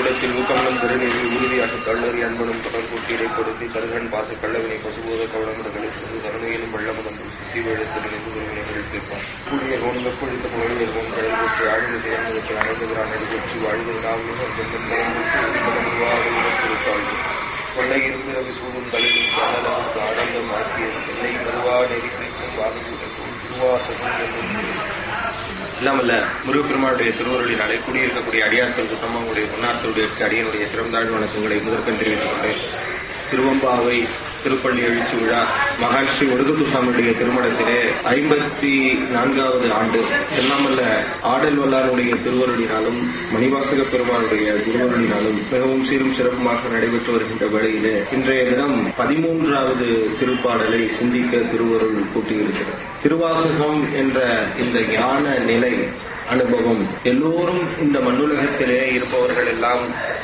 உள்ளத்தில் ஊக்கமனம் திருநெறி உறுதியாக கல்லறி அன்பனும் தொடர் கூட்டி இடைப்படுத்தி கருகன் பாச கள்ளவினை பசுபோத கவளமுடகளை சிறு தருணையிலும் வெள்ளமுதம் சுத்தி வேடத்தில் நினைந்து வினைகள் தீர்ப்பான் கூடிய கோன் வெப்பொழித்த புகழியர் கோன் கடல் பற்றி ஆழ்ந்த திறந்ததற்கு அடைந்துகிறான் நடிகற்றி வாழ்வு நாமிக பெண்ணும் மரம் திருத்தாழ்வு கொள்ளை இருந்து ரவி சூடும் தலையில் காணலமுக்கு ஆனந்தம் ஆக்கியது சென்னை மருவா நெறி குறிக்கும் வாகனம் திருவாசகம் என்னும் இல்லாமல்ல முருகப்பெருமானுடைய திருவருளினாலே குடியிருக்கக்கூடிய அடியார்கள் சுத்தமாவுடைய பொன்னார்களுடைய அடியனுடைய சிறந்தாழ் வணக்கங்களை முதற்கண் தெரிவித்துக் கொண்டேன் திருவம்பாவை திருப்பள்ளி எழுச்சி விழா மகான் ஸ்ரீ ஒடுகுத்துசாமியுடைய திருமணத்திலே ஐம்பத்தி நான்காவது ஆண்டு எல்லாமல்ல ஆடல் வல்லாருடைய திருவருளினாலும் மணிவாசக பெருமானுடைய திருவருளினாலும் மிகவும் சீரும் சிறப்புமாக நடைபெற்று வருகின்ற வேளையிலே இன்றைய தினம் பதிமூன்றாவது திருப்பாடலை சிந்திக்க திருவருள் கூட்டியிருக்கிறது திருவாசகம் என்ற இந்த ஞான நிலை அனுபவம் எல்லோரும் இந்த மண்ணுலகத்திலே இருப்பவர்கள் எல்லாம்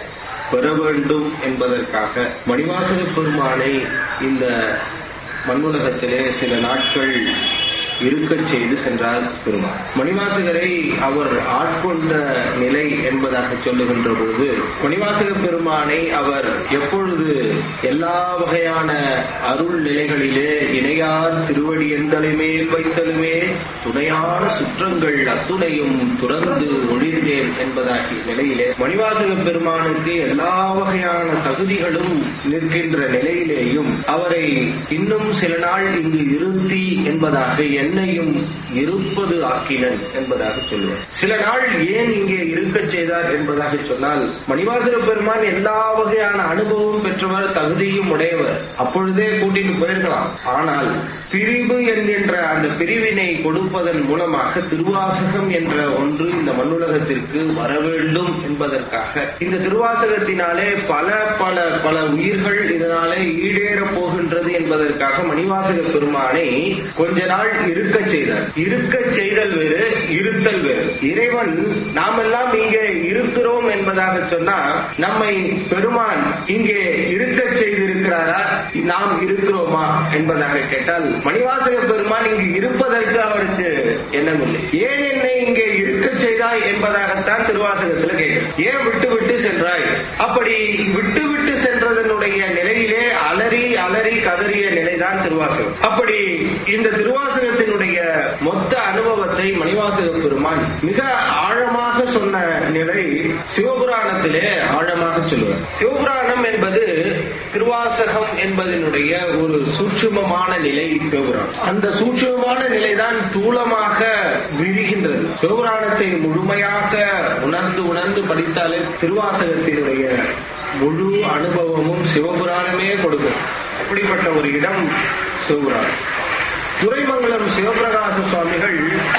பெற வேண்டும் என்பதற்காக மணிவாசக பெருமானை இந்த மண்ணுலகத்திலே சில நாட்கள் இருக்கச் செய்து சென்றார் பெருமாள் மணிவாசகரை அவர் ஆட்கொண்ட நிலை என்பதாக சொல்லுகின்ற பொழுது மணிவாசக பெருமானை அவர் எப்பொழுது எல்லா வகையான அருள் நிலைகளிலே இணையார் திருவடி எந்தலை மேல் வைத்தலுமே துணையான சுற்றங்கள் அத்துணையும் துறந்து ஒளிர்ந்தேன் என்பதாகிய நிலையிலே மணிவாசக பெருமானுக்கு எல்லா வகையான தகுதிகளும் நிற்கின்ற நிலையிலேயும் அவரை இன்னும் சில நாள் இங்கு இருத்தி என்பதாக என்னையும் இருப்பது ஆக்கினன் என்பதாக சொல்லுவார் சில நாள் ஏன் இங்கே இருக்கச் செய்தார் என்பதாக சொன்னால் மணிவாசக பெருமான் எல்லா வகையான அனுபவம் பெற்றவர் தகுதியும் உடையவர் அப்பொழுதே கூட்டிட்டு போயிருக்கலாம் ஆனால் பிரிவு என்கின்ற அந்த பிரிவினை கொடுப்பதன் மூலமாக திருவாசகம் என்ற ஒன்று இந்த மண்ணுலகத்திற்கு வர வேண்டும் என்பதற்காக இந்த திருவாசகத்தினாலே பல பல பல உயிர்கள் இதனாலே ஈடேறப் போகின்றது என்பதற்காக மணிவாசக பெருமானை கொஞ்ச நாள் இருக்கச் செய்தார் இருக்கச் செய்தல் வேறு இருத்தல் வேறு இறைவன் நாம் எல்லாம் இங்கே இருக்கிறோம் என்பதாக சொன்னா நம்மை பெருமான் இங்கே இருக்கச் செய்திருக்கிறாரா நாம் இருக்கிறோமா என்பதாக கேட்டால் மணிவாசக பெருமான் இங்கு இருப்பதற்கு அவருக்கு எண்ணமில்லை ஏன் என்னை இங்கே இருக்கச் செய்தாய் என்பதாகத்தான் திருவாசகத்தில் கேட்கிறேன் ஏன் விட்டு விட்டு சென்றாய் அப்படி விட்டு விட்டு சென்றதனுடைய நிலையிலே அலறி அலறி கதறிய நிலைதான் திருவாசகம் அப்படி இந்த திருவாசகத்தினுடைய மொத்த அனுபவத்தை மணிவாசக பெருமான் மிக ஆழமாக சொன்ன நிலை சிவபுராணத்திலே ஆழமாக சொல்லுவார் சிவபுராணம் என்பது திருவாசகம் என்பதனுடைய ஒரு சூட்சுமமான நிலை சிவபுராணம் அந்த சூட்சுமமான நிலைதான் தூளமாக விரிகின்றது சிவபுராணத்தை முழுமையாக உணர்ந்து உணர்ந்து படித்தாலே திருவாசகத்தினுடைய முழு அனுபவமும் சிவபுராணமே கொடுக்கும் அப்படிப்பட்ட ஒரு இடம் சிவபுராணம் துறைமங்கலம் சிவபிரகாச சுவாமிகள்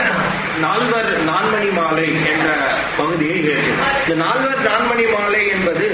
நால்வர் நான்மணி மாலை என்ற பகுதியை எழுதினார் இந்த நால்வர் நான்மணி மாலை என்பது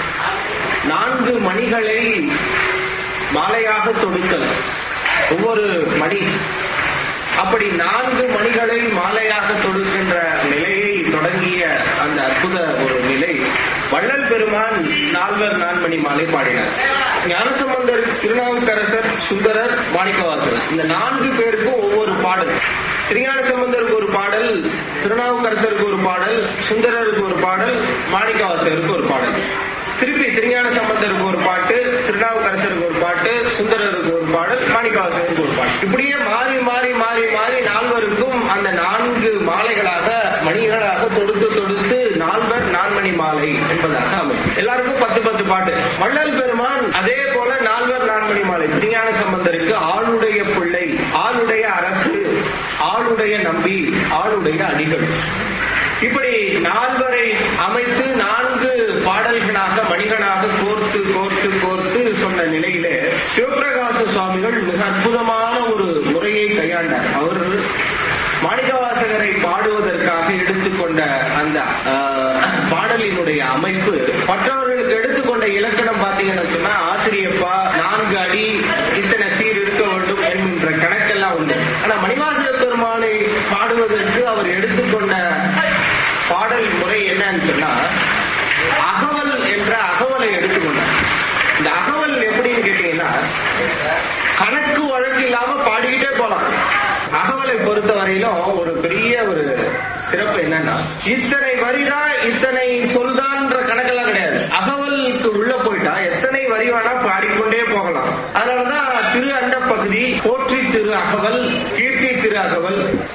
நான்கு மணிகளை மாலையாக தொடுத்தல் ஒவ்வொரு மணி அப்படி நான்கு மணிகளை மாலையாக தொடுக்கின்ற நிலையை தொடங்கிய அந்த அற்புத ஒரு நிலை வள்ளல் பெருமான் நால்வர் நான்மணி மாலை பாடினார் ஞானசம்பந்தர் திருநாவுக்கரசர் சுந்தரர் மாணிக்கவாசகர் இந்த நான்கு பேருக்கும் ஒவ்வொரு பாடல் திருஞான சம்பந்தருக்கு ஒரு பாடல் திருநாவுக்கரசருக்கு ஒரு பாடல் சுந்தரருக்கு ஒரு பாடல் மாணிக்கவாசகருக்கு ஒரு பாடல் திருப்பி திருஞான சம்பந்தருக்கு ஒரு பாட்டு திருநாவுக்கரசருக்கு ஒரு பாட்டு சுந்தரருக்கு ஒரு பாடல் மாணிக்கவாசகருக்கு ஒரு பாட்டு இப்படியே மாறி மாறி மாறி மாறி நால்வருக்கும் அந்த நான்கு மாலைகளாக மணிகளாக தொடுத்து தொடுத்து நால்வர் நான்மணி மாலை என்பதாக அமையும் எல்லாருக்கும் பத்து பத்து பாட்டு வள்ளல் பெருமான் அதே போல நால்வர் நான்மணி மாலை திருஞான சம்பந்தருக்கு ஆளுடைய பிள்ளை ஆளுடைய அரசு ஆளுடைய நம்பி ஆளுடைய அடிகள் இப்படி நால்வரை அமைத்து நான்கு பாடல்களாக மணிகளாக கோர்த்து கோர்த்து கோர்த்து சொன்ன நிலையிலே சிவபிரகாச சுவாமிகள் மிக அற்புதமான ஒரு முறையை கையாண்டார் அவர் மாணிக்கவாசகரை பாடுவதற்காக எடுத்துக்கொண்ட அந்த பாடலினுடைய அமைப்பு மற்றவர்களுக்கு எடுத்துக்கொண்ட இலக்கணம் பார்த்தீங்கன்னு சொன்னா ஆசிரியப்பா நான்கு அடி இத்தனை சீர் இருக்க வேண்டும் என்கின்ற கணக்கெல்லாம் உண்டு ஆனா மணிவாசக பெருமானை பாடுவதற்கு அவர் எடுத்துக்கொண்ட பாடல் முறை என்னன்னு சொன்னா அகவல் என்ற அகவலை எடுத்துக்கொண்டார் இந்த அகவல் எப்படின்னு கேட்டீங்கன்னா கணக்கு வழக்கு இல்லாம பாடிக்கிட்டே போலாம் அகவலை பொறுத்த வரையிலும் ஒரு பெரிய ஒரு சிறப்பு என்னன்னா இத்தனை வரிதான் இத்தனை சொல்தான்ற கணக்கெல்லாம் கிடையாது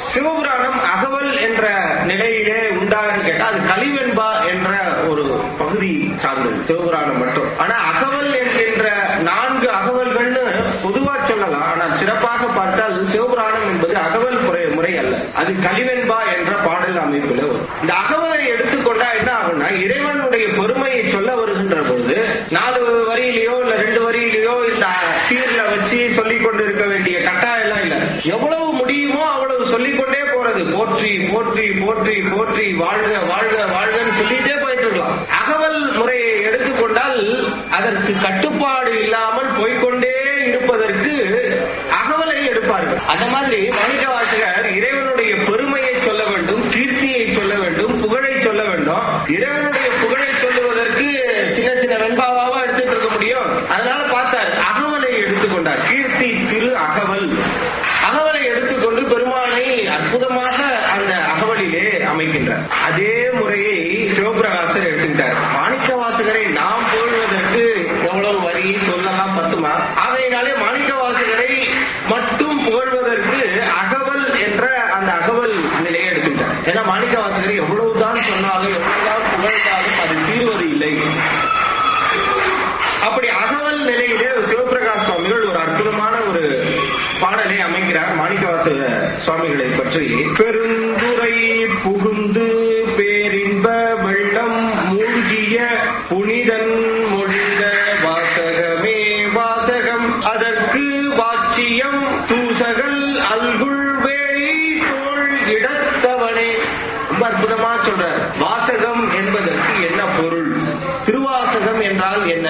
சிவபுராணம் அகவல் என்ற நிலையிலே உண்டான்னு கேட்டா அது கலிவெண்பா என்ற ஒரு பகுதி சார்ந்தது சிவபுராணம் மட்டும் ஆனா அகவல் என்கின்ற நான்கு அகவல்கள்னு பொதுவா சொல்லலாம் ஆனால் சிறப்பாக பார்த்தால் சிவபுராணம் என்பது அகவல் முறை முறை அல்ல அது கலிவெண்பா என்ற பாடல் அமைப்பில் வரும் இந்த அகவலை எடுத்துக்கொண்டா என்ன ஆகும்னா இறைவனுடைய பெருமையை சொல்ல வருகின்ற பொழுது நாலு வரியிலையோ இல்ல ரெண்டு வரியிலையோ இந்த சீர்ல வச்சு சொல்லிக் கொண்டு இருக்க வேண்டிய கட்டாயம் எல்லாம் இல்ல எவ்வளவு முடியுமோ அவ்வளவு சொல்லிக்கொண்டே போறது போற்றி போற்றி போற்றி போற்றி வாழ்க வாழ்க வாழ்கன்னு சொல்லிட்டே போயிட்டு இருக்கலாம் அகவல் முறையை எடுத்துக்கொண்டால் அதற்கு கட்டுப்பாடு இல்லாமல் போய்க்கொண்டே இருப்பதற்கு அகவலை எடுப்பார்கள் அந்த மாதிரி மாணிக்க வாசகர் இறைவனுடைய பெருமையை சொல்ல வேண்டும் கீர்த்தியை சொல்ல வேண்டும் புகழை சொல்ல வேண்டும் இறைவனுடைய புகழை சொல்லுவதற்கு சின்ன சின்ன வெண்பாவாவா எடுத்துட்டு இருக்க முடியும் அதனால பார்த்தார் அகவலை எடுத்துக்கொண்டார் கீர்த்தி திரு அகவல் அகவலை எடுத்துக்கொண்டு பெருமானை அற்புதமாக அந்த அகவலிலே அமைக்கின்றார் அதே முறையை சிவபிரகாசர் எடுத்துக்கிட்டார் மாணிக்க வாசகரை நாம் போடுவதற்கு எவ்வளவு வரி சொல்லலாம் பத்துமா ஆகையினாலே மாணிக்க வாசகரை மட்டும் புகழ்வதற்கு அகவல் என்ற அந்த அகவல் நிலையை எடுத்துக்கிட்டார் ஏன்னா மாணிக்க வாசகரை எவ்வளவுதான் சொன்னாலும் எவ்வளவுதான் புகழ்ந்தாலும் அது தீர்வது இல்லை அப்படி அகவல் நிலையிலே சிவபிரகாஷ் சுவாமிகள் ஒரு அற்புதமான ஒரு பாடலை அமைக்கிறார் மாணிக்கவாச சுவாமிகளை பற்றி பெருந்துரை புகுந்து பேரின்ப வெள்ளம் மூழ்கிய புனிதன் மொழிந்த வாசகமே வாசகம் அதற்கு வாட்சியம் தூசகல் அல்குள் வேய் தோள் இடத்தவனே ரொம்ப அற்புதமா சொல்றார் வாசகம் என்பதற்கு என்ன பொருள் திருவாசகம் என்றால் என்ன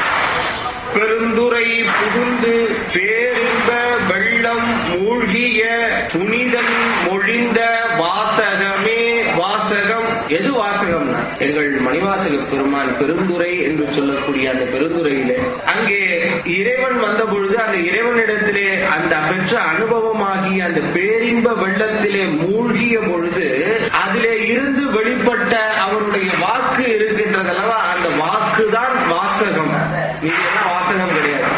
பெருந்துரை புகுந்து பேரின்ப வெள்ளம் மூழ்கிய புனிதன் மொழிந்த வாசகமே வாசகம் எது வாசகம்னா எங்கள் மணிவாசக பெருமான் பெருந்துரை என்று சொல்லக்கூடிய அந்த பெருந்துரையிலே அங்கே இறைவன் வந்த பொழுது அந்த இறைவனிடத்திலே அந்த பெற்ற அனுபவமாகிய அந்த பேரின்ப வெள்ளத்திலே மூழ்கிய பொழுது அதிலே இருந்து வெளிப்பட்ட அவருடைய வாக்கு இருக்கின்றதல்லவா அந்த வாக்குதான் வாசகம் இது என்ன வாசகம் கிடையாது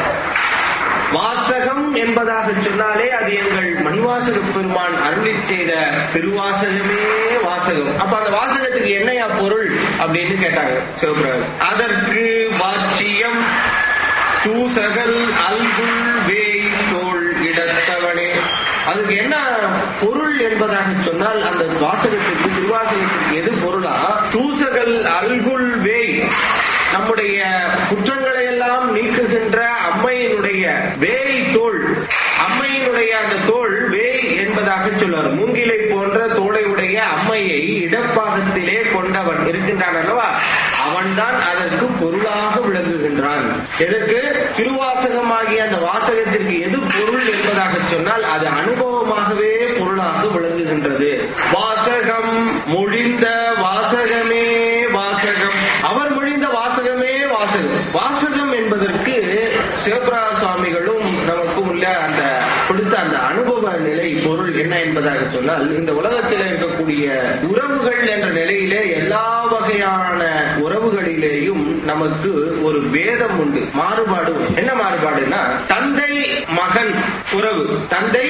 வாசகம் என்பதாக சொன்னாலே அது எங்கள் மணிவாசக பெருமான் அருளி செய்த திருவாசகமே வாசகம் அப்ப அந்த வாசகத்துக்கு என்னையா பொருள் அப்படின்னு கேட்டாங்க சிவபிரகர் அதற்கு வாட்சியம் தூசகல் அல்குள் வேய் தோள் இடத்தவனே அதுக்கு என்ன பொருள் என்பதாக சொன்னால் அந்த வாசகத்துக்கு திருவாசகத்துக்கு எது பொருளா தூசகல் அல்குள் வேய் நம்முடைய குற்றங்களை எல்லாம் நீக்குகின்ற அம்மையினுடைய வேய் தோல் அம்மையினுடைய அந்த தோல் வேய் என்பதாக சொல்வார் மூங்கிலை போன்ற தோளையுடைய அம்மையை இடப்பாகத்திலே கொண்டவன் இருக்கின்றான் அல்லவா அவன்தான் அதற்கு பொருளாக விளங்குகின்றான் எதற்கு திருவாசகமாகிய அந்த வாசகத்திற்கு எது பொருள் என்பதாக சொன்னால் அது அனுபவமாகவே பொருளாக விளங்குகின்றது வாசகம் மொழிந்த வாசகமே வாசகம் அவர் மொழிந்த வாசகமே வாசகம் வாசகம் என்பதற்கு சிவபிரா சுவாமிகளும் நமக்கு உள்ள அந்த கொடுத்த அந்த அனுபவ நிலை பொருள் என்ன என்பதாக சொன்னால் இந்த உலகத்தில் இருக்கக்கூடிய உறவுகள் என்ற நிலையிலே எல்லா வகையான உறவுகளிலேயும் நமக்கு ஒரு வேதம் உண்டு மாறுபாடு உண்டு. என்ன மாறுபாடுனா தந்தை மகன் உறவு தந்தை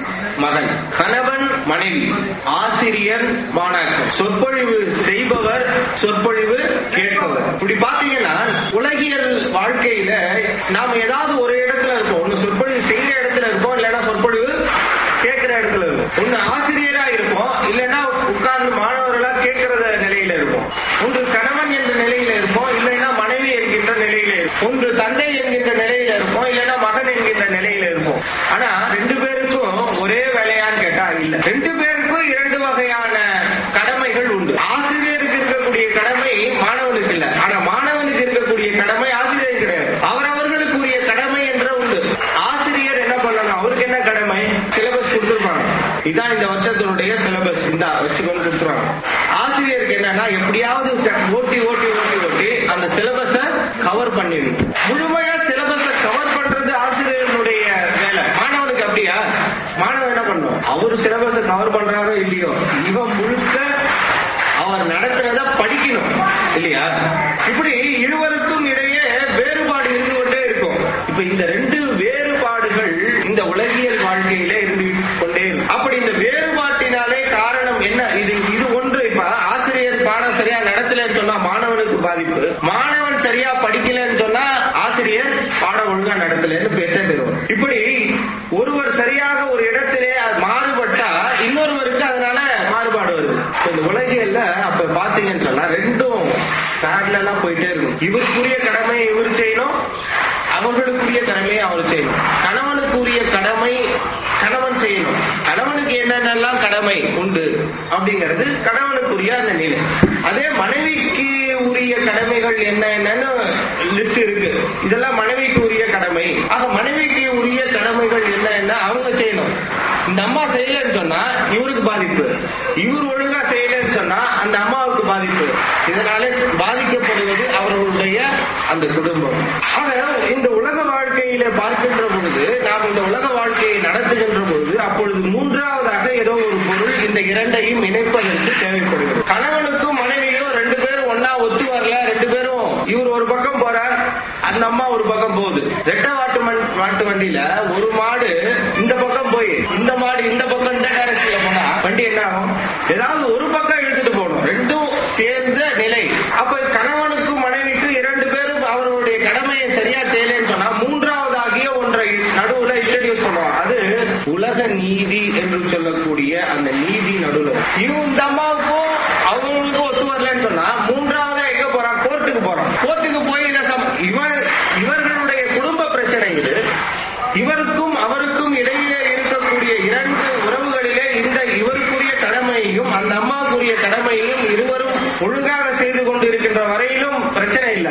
மகன் கணவன் மனைவி ஆசிரியர் மாணாக்கர் சொற்பொழிவு செய்பவர் சொற்பொழிவு கேட்பவர் இப்படி பாத்தீங்கன்னா உலகியல் வாழ்க்கையில நாம ஏதாவது ஒரு இடத்துல இருப்போம் ஒண்ணு சொற்பொழிவு செய்யற இடத்துல இருப்போம் இல்லைன்னா சொற்பொழிவு கேட்கிற இடத்துல இருப்போம் ஒண்ணு ஆசிரியரா இருப்போம் இல்லைன்னா உட்கார்ந்து மாணவர்களா கேட்கிற நிலையில இருப்போம் ஒன்று கணவன் என்ற நிலையில இருப்போம் இல்லைன்னா மனைவி என்கின்ற நிலையில இருப்போம் ஒன்று தந்தை என்கின்ற நிலையில இருப்போம் இல்லைன்னா மகன் என்கின்ற நிலையில இருப்போம் ஆனா ரெண்டு பேருக்கும் ஒரே வேலையான்னு கேட்டா இல்ல ரெண்டு பேருக்கும் இரண்டு வகையான கடமைகள் உண்டு ஆசிரியருக்கு இருக்கக்கூடிய கடமை மாணவனுக்கு இல்ல ஆனா மாணவனுக்கு இருக்கக்கூடிய கடமை ஆசிரியருக்கு கிடையாது அவரவர்களுக்குரிய கடமை என்ற உண்டு ஆசிரியர் என்ன பண்ணணும் அவருக்கு என்ன கடமை சிலபஸ் கொடுத்துருப்பாங்க இதான் இந்த வருஷத்தினுடைய சிலபஸ் இந்த வச்சுக்கொண்டு கொடுத்துருவாங்க ஆசிரியருக்கு என்னன்னா எப்படியாவது த- ஓட்டி ஓட்டி ஓட்டி ஓட்டி அந்த சிலபஸ கவர் பண்ணிடணும் முழுமையா சிலபஸ கவர் பண்றது ஆசிரியர்களுடைய வேலை மாணவனுக்கு அப்படியா மாணவன் என்ன பண்ணும் அவரு சிலபஸ கவர் பண்றாரோ இல்லையோ இவன் முழுக்க அவர் நடத்துறத படிக்கணும் இல்லையா இப்படி இருவருக்கும் இடையே வேறுபாடு இருந்து கொண்டே இருக்கும் இப்ப இந்த ரெண்டு வேறுபாடுகள் இந்த உலகியல் வாழ்க்கையில இருந்து கொண்டே இருக்கும் அப்படி இந்த வேறுபாட்டை நடத்தலன்னு சொன்னா மாணவனுக்கு பாதிப்பு மாணவன் சரியா படிக்கலன்னு சொன்னா ஆசிரியர் பாடம் ஒழுங்கா நடத்தலன்னு பெற்ற பெறுவார் இப்படி ஒருவர் சரியாக ஒரு இடத்திலே மாறுபட்டா இன்னொருவருக்கு அதனால மாறுபாடு வருது இப்ப இந்த உலகியல்ல அப்ப பாத்தீங்கன்னு சொன்னா ரெண்டும் பேரலா போயிட்டே இருக்கும் இவருக்குரிய கடமையை இவர் செய்யணும் அவர்களுக்குரிய கடமையை அவர் செய்யணும் கணவனுக்குரிய கடமை கணவன் செய்யணும் கணவனுக்கு என்னென்னலாம் கடமை உண்டு அப்படிங்கிறது கணவனுக்குரிய அந்த நிலை அதே மனைவிக்கு உரிய கடமைகள் என்ன என்னன்னு லிஸ்ட் இருக்கு இதெல்லாம் மனைவிக்கு உரிய கடமை ஆக மனைவிக்கு உரிய கடமைகள் என்ன என்ன அவங்க செய்யணும் இந்த அம்மா செய்யலன்னு சொன்னா இவருக்கு பாதிப்பு இவர் ஒழுங்கா செய்யலன்னு சொன்னா அந்த அம்மாவுக்கு பாதிப்பு இதனால பாதிக்கப்படுவது அவர்களுடைய அந்த குடும்பம் ஆக இந்த உலக வாழ்க்கையில பார்க்கின்ற பொழுது நாம் இந்த உலக வாழ்க்கையை நடத்துகின்ற பொழுது அப்பொழுது மூன்றாவதாக ஏதோ ஒரு பொருள் இந்த இரண்டையும் இணைப்பதற்கு தேவைப்படுகிறது கணவனுக்கும் மனைவியும் ரெண்டு பேரும் ஒன்னா ஒத்து வரல ரெண்டு பேரும் இவர் ஒரு பக்கம் போறார் அந்த அம்மா ஒரு பக்கம் போகுது ரெட்டை வாட்டு மண் வாட்டு வண்டியில ஒரு மாடு இந்த பக்கம் போய் இந்த மாடு இந்த பக்கம் இந்த டைரக்ஷன்ல போனா வண்டி என்ன ஆகும் ஏதாவது ஒரு பக்கம் இழுத்துட்டு போகணும் ரெண்டும் சேர்ந்த நிலை அப்ப கணவனுக்கும் மனைவிக்கும் இரண்டு பேரும் அவர்களுடைய கடமையை சரியா செய்யலன்னு சொன்னா மூன்றாவதாகிய ஒன்றை நடுவுல இன்ட்ரடியூஸ் பண்ணுவாங்க அது உலக நீதி என்று சொல்லக்கூடிய அந்த நீதி நடுவுல இவங்க இந்த அம்மாவுக்கும் அவங்களுக்கும் ஒத்து வரலன்னு சொன்னா மூன்றாவதா எங்க போறான் கோர்ட்டுக்கு போறான் கோர்ட்டுக்கு போய் இதை சம- இவன் இவர்களுடைய குடும்ப பிரச்சனை இது இவருக்கும் அவருக்கும் இடையே இருக்கக்கூடிய இரண்டு உறவுகளிலே இந்த இவருக்குரிய கடமையையும் அந்த அம்மாவுக்குரிய கடமையையும் இருவரும் ஒழுங்காக செய்து கொண்டு இருக்கின்ற வரையிலும் பிரச்சனை இல்லை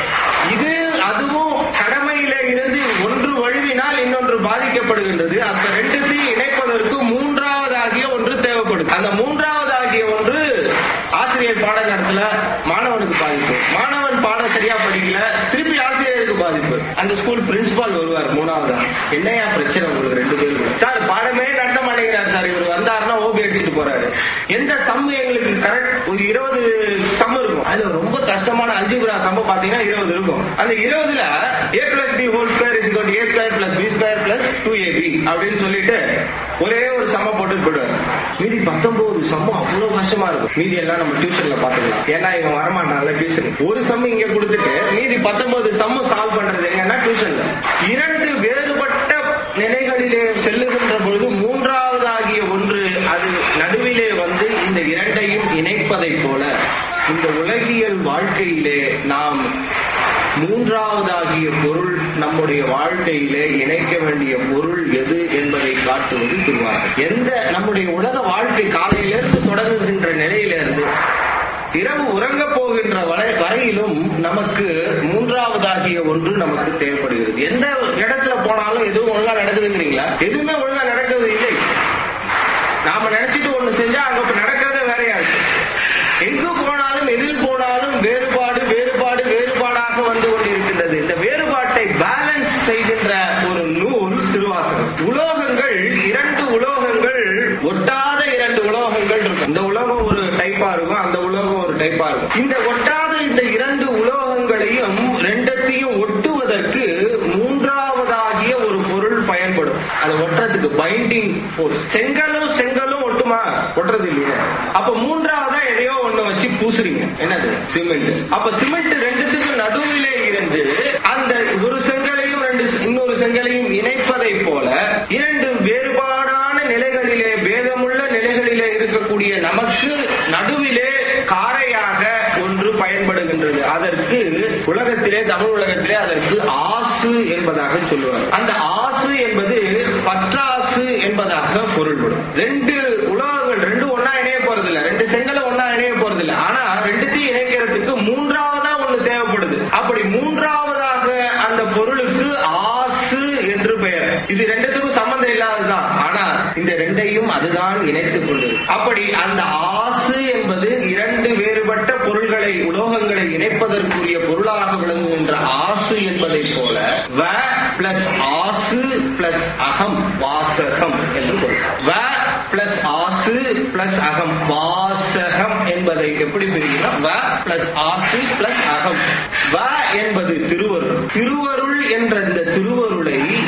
இது அதுவும் கடமையில இருந்து ஒன்று வழுவினால் இன்னொன்று பாதிக்கப்படுகின்றது அந்த ரெண்டுத்தையும் இணைப்பதற்கு மூன்றாவதாகிய ஒன்று தேவைப்படுது அந்த மூன்றாவதாகிய ஒன்று ஆசிரியர் பாடம் நடத்தல மாணவனுக்கு பாதிப்பு மாணவன் பாடம் சரியா படிக்கல திருப்பி ஆசிரியருக்கு பாதிப்பு அந்த ஸ்கூல் பிரின்சிபால் வருவார் மூணாவதா என்னையா பிரச்சனை உங்களுக்கு ரெண்டு பேரும் சார் பாடமே நடத்த மாட்டேங்கிறார் சார் இவர் வந்தாருன்னா ஓபி அடிச்சுட்டு போறாரு எந்த சம் எங்களுக்கு கரெக்ட் ஒரு இருபது சம் இருக்கும் அதுல ரொம்ப கஷ்டமான அல்ஜிபிரா சம் பாத்தீங்கன்னா இருபது இருக்கும் அந்த இருபதுல A plus B whole square is A square plus B square plus two AB அப்படின்னு சொல்லிட்டு ஒரே ஒரு சம்ம போட்டு போயிடுவார் மீதி பத்தொன்பது சம்மம் அவ்வளவு கஷ்டமா இருக்கும் மீதி எல்லாம் நம்ம டியூஷன்ல பாத்துக்கலாம் ஏன்னா இவன் வரமாட்டான்ல டியூஷன் ஒரு சம் இங்க கொடுத்துட்டு மீதி பத்தொன்பது சம்ம சால்வ் பண்றது எங்கன்னா டியூஷன்ல இரண்டு வேறுபட்ட நிலைகளிலே செல்லுகின்ற பொழுது மூன்றாவதாகிய ஒன்று அது நடுவிலே வந்து இந்த இரண்டையும் இணைப்பதை போல இந்த உலகியல் வாழ்க்கையிலே நாம் மூன்றாவதாகிய பொருள் நம்முடைய வாழ்க்கையிலே இணைக்க வேண்டிய பொருள் எது என்பதை காட்டுவது திருவாசகம் எந்த நம்முடைய உலக வாழ்க்கை காலையிலிருந்து தொடங்குகின்ற நிலையிலிருந்து இரவு உறங்க போகின்ற வரை வரையிலும் நமக்கு மூன்றாவதாகிய ஒன்று நமக்கு தேவைப்படுகிறது எந்த இடத்துல போனாலும் எதுவும் ஒழுங்கா நடக்குதுங்கிறீங்களா எதுவுமே ஒழுங்கா நடக்கிறது இல்லை நாம நினைச்சிட்டு ஒண்ணு செஞ்சா அங்க நடக்கிறதே வேறையா இருக்கு எங்கு போனாலும் எதில் போனாலும் வேறுபாடு வேறுபாடு வேறுபாடாக வந்து கொண்டிருக்கின்றது இந்த வேறுபாட்டை பேலன்ஸ் செய்கின்ற ஒரு நூல் திருவாசகம் உலோகங்கள் இரண்டு உலோகங்கள் ஒட்டாத இரண்டு உலோகங்கள் இருக்கும் இந்த உலோகம் ஒரு டைப்பா இருக்கும் அந்த உலோகம் ஒரு டைப்பா இருக்கும் இந்த ஒட்டாத இந்த இரண்டு உலோகங்களையும் ரெண்டத்தையும் ஒட்டுவதற்கு மூன்றாவதாகிய ஒரு பொருள் பயன்படும் அது ஒட்டுறதுக்கு பைண்டிங் ஃபோர்ஸ் செங்கலும் செங்கலும் ஒட்டுமா ஒட்டுறது இல்லையா அப்ப மூன்றாவதா எதையோ ஒண்ணு வச்சு பூசுறீங்க என்னது சிமெண்ட் அப்ப சிமெண்ட் ரெண்டுத்துக்கும் நடுவிலே இருந்து அந்த ஒரு செங்கலையும் ரெண்டு இன்னொரு செங்கலையும் இணைப்பதை போல இரண்டு வேறுபாடான நிலைகளிலே பேதமுள்ள நிலைகளிலே இருக்கக்கூடிய நமக்கு நடுவிலே காரையாக ஒன்று பயன்படுகின்றது அதற்கு உலகத்திலே தமிழ் உலகத்திலே அதற்கு ஆசு என்பதாக சொல்லுவார் அந்த ஆசு என்பது பற்றாசு என்பதாக பொருள்படும் ரெண்டு உலகங்கள் ரெண்டு ஒன்னா இணைய போறதில்ல ரெண்டு செங்கலை ஒன்னா இணைய போறதில்ல ஆனா ரெண்டுத்தையும் இணைக்கிறதுக்கு மூன்றாவதா ஒண்ணு தேவைப்படுது அப்படி மூன்றாவதாக அந்த பொருளுக்கு ஆசு என்று பெயர் இது ரெண்டுத்துக்கும் சம்பந்தம் இல்லாததுதான் ஆனா இந்த ரெண்டையும் அதுதான் இணைத்துக் கொண்டது அப்படி அந்த ஆசு என்பது இரண்டு வேறுபட்ட பொருள்களை உலோகங்களை இணைப்பதற்குரிய பொருளாக விளங்குகின்ற ஆசு என்பதை போல வ பிளஸ் ஆசு பிளஸ் அகம் வாசகம் என்று பொருள் வ பிளஸ் ஆசு பிளஸ் அகம் வாசகம் என்பதை எப்படி பிரிக்கிறோம் வ பிளஸ் ஆசு பிளஸ் அகம் வ என்பது திருவருள் திருவருள் என்ற இந்த திருவருளை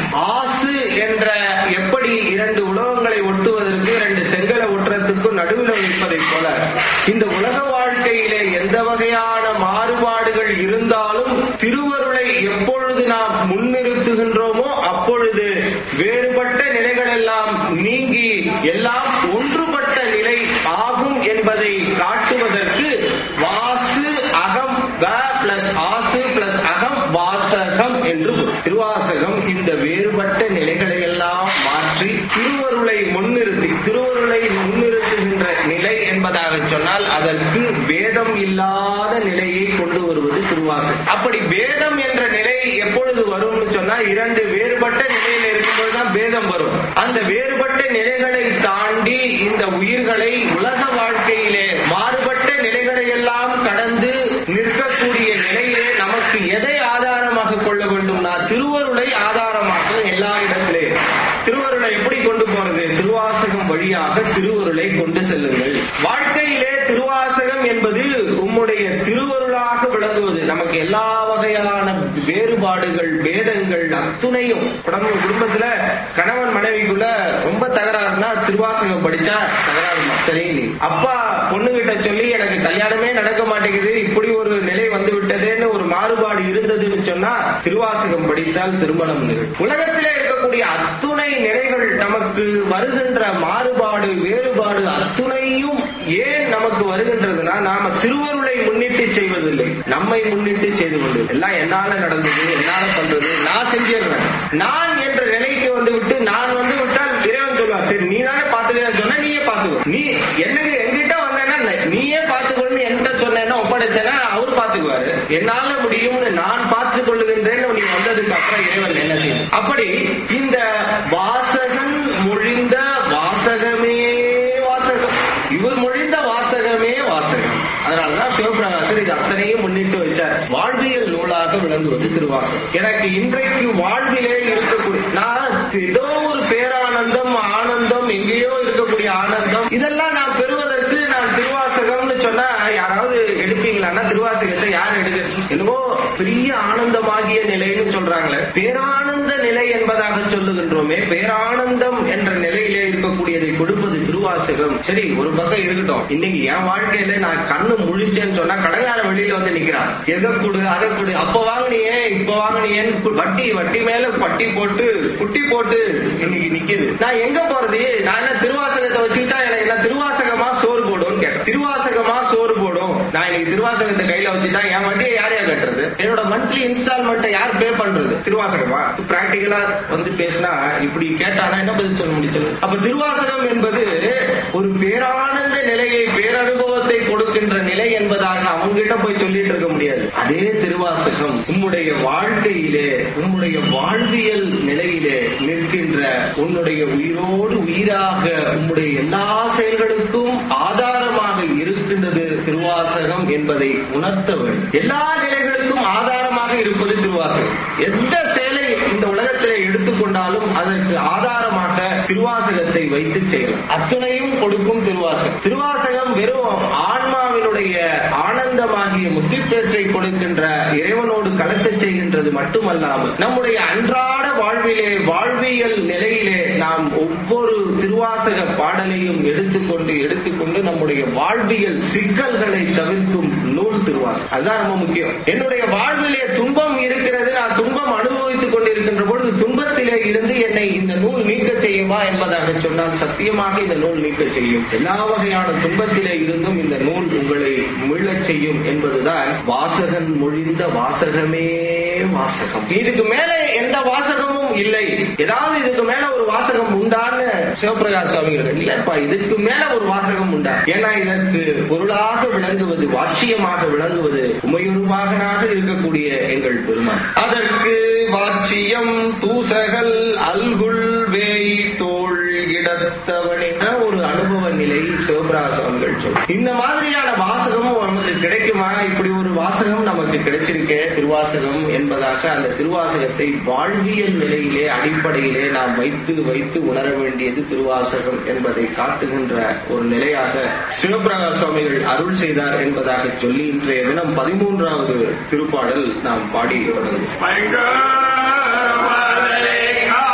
ஆசு என்ற எப்படி இரண்டு உலகங்களை ஒட்டுவதற்கு இரண்டு செங்கலை ஒட்டுறதுக்கும் நடுவில் வைப்பதைப் போல இந்த உலக வாழ்க்கையிலே எந்த வகையான மாறுபாடுகள் இருந்தாலும் திருவருளை எப்பொழுது நாம் முன்னிறுத்துகின்றோமோ அப்பொழுது வேறுபட்ட நிலைகள் எல்லாம் நீங்கி எல்லாம் ஒன்றுபட்ட நிலை ஆகும் என்பதை காட்டுவதற்கு வாசு அகம் வ பிளஸ் ஆசு பிளஸ் அகம் வாசகம் என்று பொருள். திருவாசகம் இந்த வேறுபட்ட நிலைகளை எல்லாம் மாற்றி திருவருளை முன்னிறுத்தி திருவருளை முன்னிறுத்துகின்ற நிலை என்பதாக சொன்னால் அதற்கு வேதம் இல்லாத நிலையை கொண்டு வருவது திருவாசகம் அப்படி வேதம் என்ற நிலை எப்பொழுது வரும்னு சொன்னா இரண்டு வேறுபட்ட நிலையில இருக்கும்போதுதான் வேதம் வரும் அந்த வேறுபட்ட நிலைகளை தாண்டி இந்த உயிர்களை உலக வாழ்க்கையிலே மாறுபட்ட நிலைகளை எல்லாம் கடந்து நிற்கக்கூடிய நிலையிலே நமக்கு எதை ஆதாரமாக கொள்ள வேண்டும்னா திருவருளை ஆதாரமாக எல்லா இடத்திலே திருவருளை எப்படி கொண்டு போறது திருவாசகம் வழியாக திருவருளை கொண்டு செல்லுங்கள் வாழ்க்கையிலே திருவாசகம் என்பது உம்முடைய திருவருளாக விளங்குவது நமக்கு எல்லா வகையான வேறுபாடுகள் பேதங்கள் அத்துணையும் குடும்ப குடும்பத்துல கணவன் மனைவிக்குள்ள ரொம்ப தகராறுனா திருவாசகம் படிச்சா தகராறு சரி அப்பா பொண்ணுகிட்ட சொல்லி எனக்கு கல்யாணமே நடக்க மாட்டேங்குது இப்படி ஒரு நிலை வந்து விட்டதேன்னு ஒரு மாறுபாடு இருந்ததுன்னு சொன்னா திருவாசகம் படித்தால் திருமணம் நிகழும் உலகத்திலே இருக்கக்கூடிய அத்துணை நிலைகள் நமக்கு வருகின்ற மாறுபாடு வேறுபாடு அத்துணையும் ஏன் நமக்கு வருகின்றதுன்னா நாம திருவருளை முன்னிட்டு செய்வதில்லை நம்மை முன்னிட்டு செய்து கொண்டு எல்லாம் என்னால நடந்தது என்னால பண்றது நான் செஞ்சிடுறேன் நான் என்ற நிலைக்கு வந்து விட்டு நான் வந்து விட்டால் இறைவன் சொல்லுவார் சரி நீ தானே பாத்துக்கிறேன்னு சொன்னா நீயே பாத்துக்கோ நீ எனக்கு என்கிட்ட வந்தேன்னா நீயே பாத்துக்கொள்ளு என்கிட்ட சொன்னேன்னா ஒப்படைச்சேன்னா அவர் பாத்துக்குவாரு என்னால முடியும்னு நான் பார்த்துக் கொள்ளுகின்றேன்னு நீ வந்ததுக்கு அப்புறம் இறைவன் என்ன செய்யும் அப்படி இந்த வாசகன் மொழிந்த வாசகமே வாசகம் இவர் மொழிந்த வாசகமே வாசகம் அதனாலதான் சிவபிரகாசர் இது அத்தனையும் முன்னிட்டு வச்சார் வாழ்வியல் நூலாக விளங்குவது திருவாசகம் எனக்கு இன்றைக்கு வாழ்விலே இருக்கக்கூடிய நான் ஏதோ ஒரு பேரானந்தம் ஆனந்தம் எங்கேயோ இருக்கக்கூடிய ஆனந்தம் இதெல்லாம் நான் பெறுவதற்கு நான் திருவாசகம்னு சொன்னா யாராவது எடுப்பீங்களான்னா திருவாசகத்தை யார் எடுக்க என்னவோ பெரிய ஆனந்தமாகிய நிலைன்னு சொல்றாங்களே பேரானந்த நிலை என்பதாக சொல்லுகின்றோமே பேரானந்தம் என்ற நிலையிலே இருக்கக்கூடியதை கொடுப்பது திருவாசகம் சரி ஒரு பக்கம் இருக்கட்டும் இன்னைக்கு என் வாழ்க்கையில நான் கண்ணு முழிச்சேன்னு சொன்னா கடைக்கார வெளியில வந்து நிக்கிறான் எதை கொடு அதை கொடு அப்ப வாங்கினியே இப்ப வாங்கினியேன்னு வட்டி வட்டி மேல பட்டி போட்டு குட்டி போட்டு இன்னைக்கு நிக்குது நான் எங்க போறது நான் என்ன திருவாசகத்தை வச்சுக்கிட்டா எனக்கு என்ன திருவாசகமா சோறு போடும் கேட்டேன் திருவாசகமா சோறு போடும் நான் இன்னைக்கு திருவாசகத்தை கையில வச்சுட்டா என் வட்டியை யார் யார் கட்டுறது என்னோட மந்த்லி இன்ஸ்டால்மெண்ட் யார் பே பண்றது திருவாசகமா பிராக்டிகலா வந்து பேசினா இப்படி கேட்டானா என்ன பதில் சொல்ல முடியும் அப்ப திருவாசகம் என்பது ஒரு பேரானந்த நிலையை பேரனுபவத்தை கொடுக்கின்ற நிலை என்பதாக அவங்ககிட்ட போய் சொல்லிட்டு இருக்க முடியாது அதே திருவாசகம் உம்முடைய வாழ்க்கையிலே உம்முடைய வாழ்வியல் நிலையிலே நிற்கின்ற உன்னுடைய உயிரோடு உயிராக உம்முடைய எல்லா செயல்களுக்கும் ஆதாரமாக இருக்கின்றது திருவாசகம் என்பதை உணர்த்த வேண்டும் எல்லா நிலைகளுக்கும் ஆதாரமாக இருப்பது திருவாசகம் எந்த செயலை இந்த உலகத்திலே எடுத்துக்கொண்டாலும் அதற்கு ஆதாரமாக திருவாசகத்தை வைத்து செய்யலாம் அத்துணையும் கொடுக்கும் திருவாசகம் திருவாசகம் வெறும் ஆன்மாவினுடைய ஆனந்தமாகிய முத்திப்பேற்றை கொடுக்கின்ற இறைவனோடு கலக்கச் செய்கின்றது மட்டுமல்லாமல் நம்முடைய அன்றாட வாழ்விலே வாழ்வியல் நிலையிலே நாம் ஒவ்வொரு திருவாசக பாடலையும் எடுத்துக்கொண்டு எடுத்துக்கொண்டு நம்முடைய வாழ்வியல் சிக்கல்களை தவிர்க்கும் நூல் திருவாசகம் அதுதான் ரொம்ப முக்கியம் என்னுடைய வாழ்விலே துன்பம் இருக்கிறது நான் துன்பம் அனுபவித்துக் கொண்டிருக்கின்ற பொழுது துன்பத்திலே இருந்து என்னை இந்த நூல் நீக்க செய்யுமா என்பதாக சொன்னால் சத்தியமாக இந்த நூல் நீக்க செய்யும் எல்லா வகையான துன்பத்திலே இருந்தும் இந்த நூல் உங்களை மீளச் செய்யும் என்பதுதான் வாசகன் மொழிந்த வாசகமே வாசகம் இதுக்கு மேல எந்த வாசகமும் இல்லை ஏதாவது இதுக்கு மேல ஒரு வாசகம் உண்டான்னு சிவபிரகாஷ் சுவாமிகள் இல்லப்பா இதுக்கு மேல ஒரு வாசகம் உண்டா ஏன்னா இதற்கு பொருளாக விளங்குவது வாட்சியமாக விளங்குவது உமையுருவாகனாக இருக்கக்கூடிய எங்கள் பெருமான் அதற்கு வாட்சியம் தூசகல் அல்குல் வேய் தோள் இடத்தவனே ஒரு அனுபவ நிலை சிவபிரகாஷ் சுவாமிகள் சொல் இந்த மாதிரியான வாசகமும் நமக்கு கிடைக்குமா இப்படி ஒரு வாசகம் நமக்கு கிடைச்சிருக்கே திருவாசகம் என்பதாக அந்த திருவாசகத்தை வாழ்வியல் நிலையிலே அடிப்படையிலே நாம் வைத்து வைத்து உணர வேண்டியது திருவாசகம் என்பதை காட்டுகின்ற ஒரு நிலையாக சிவபிரகாஷ் சுவாமிகள் அருள் செய்தார் என்பதாக சொல்லி இன்றைய தினம் பதிமூன்றாவது திருப்பாடல் நாம் பாடி தொடங்குவோம் மங்கமலை கா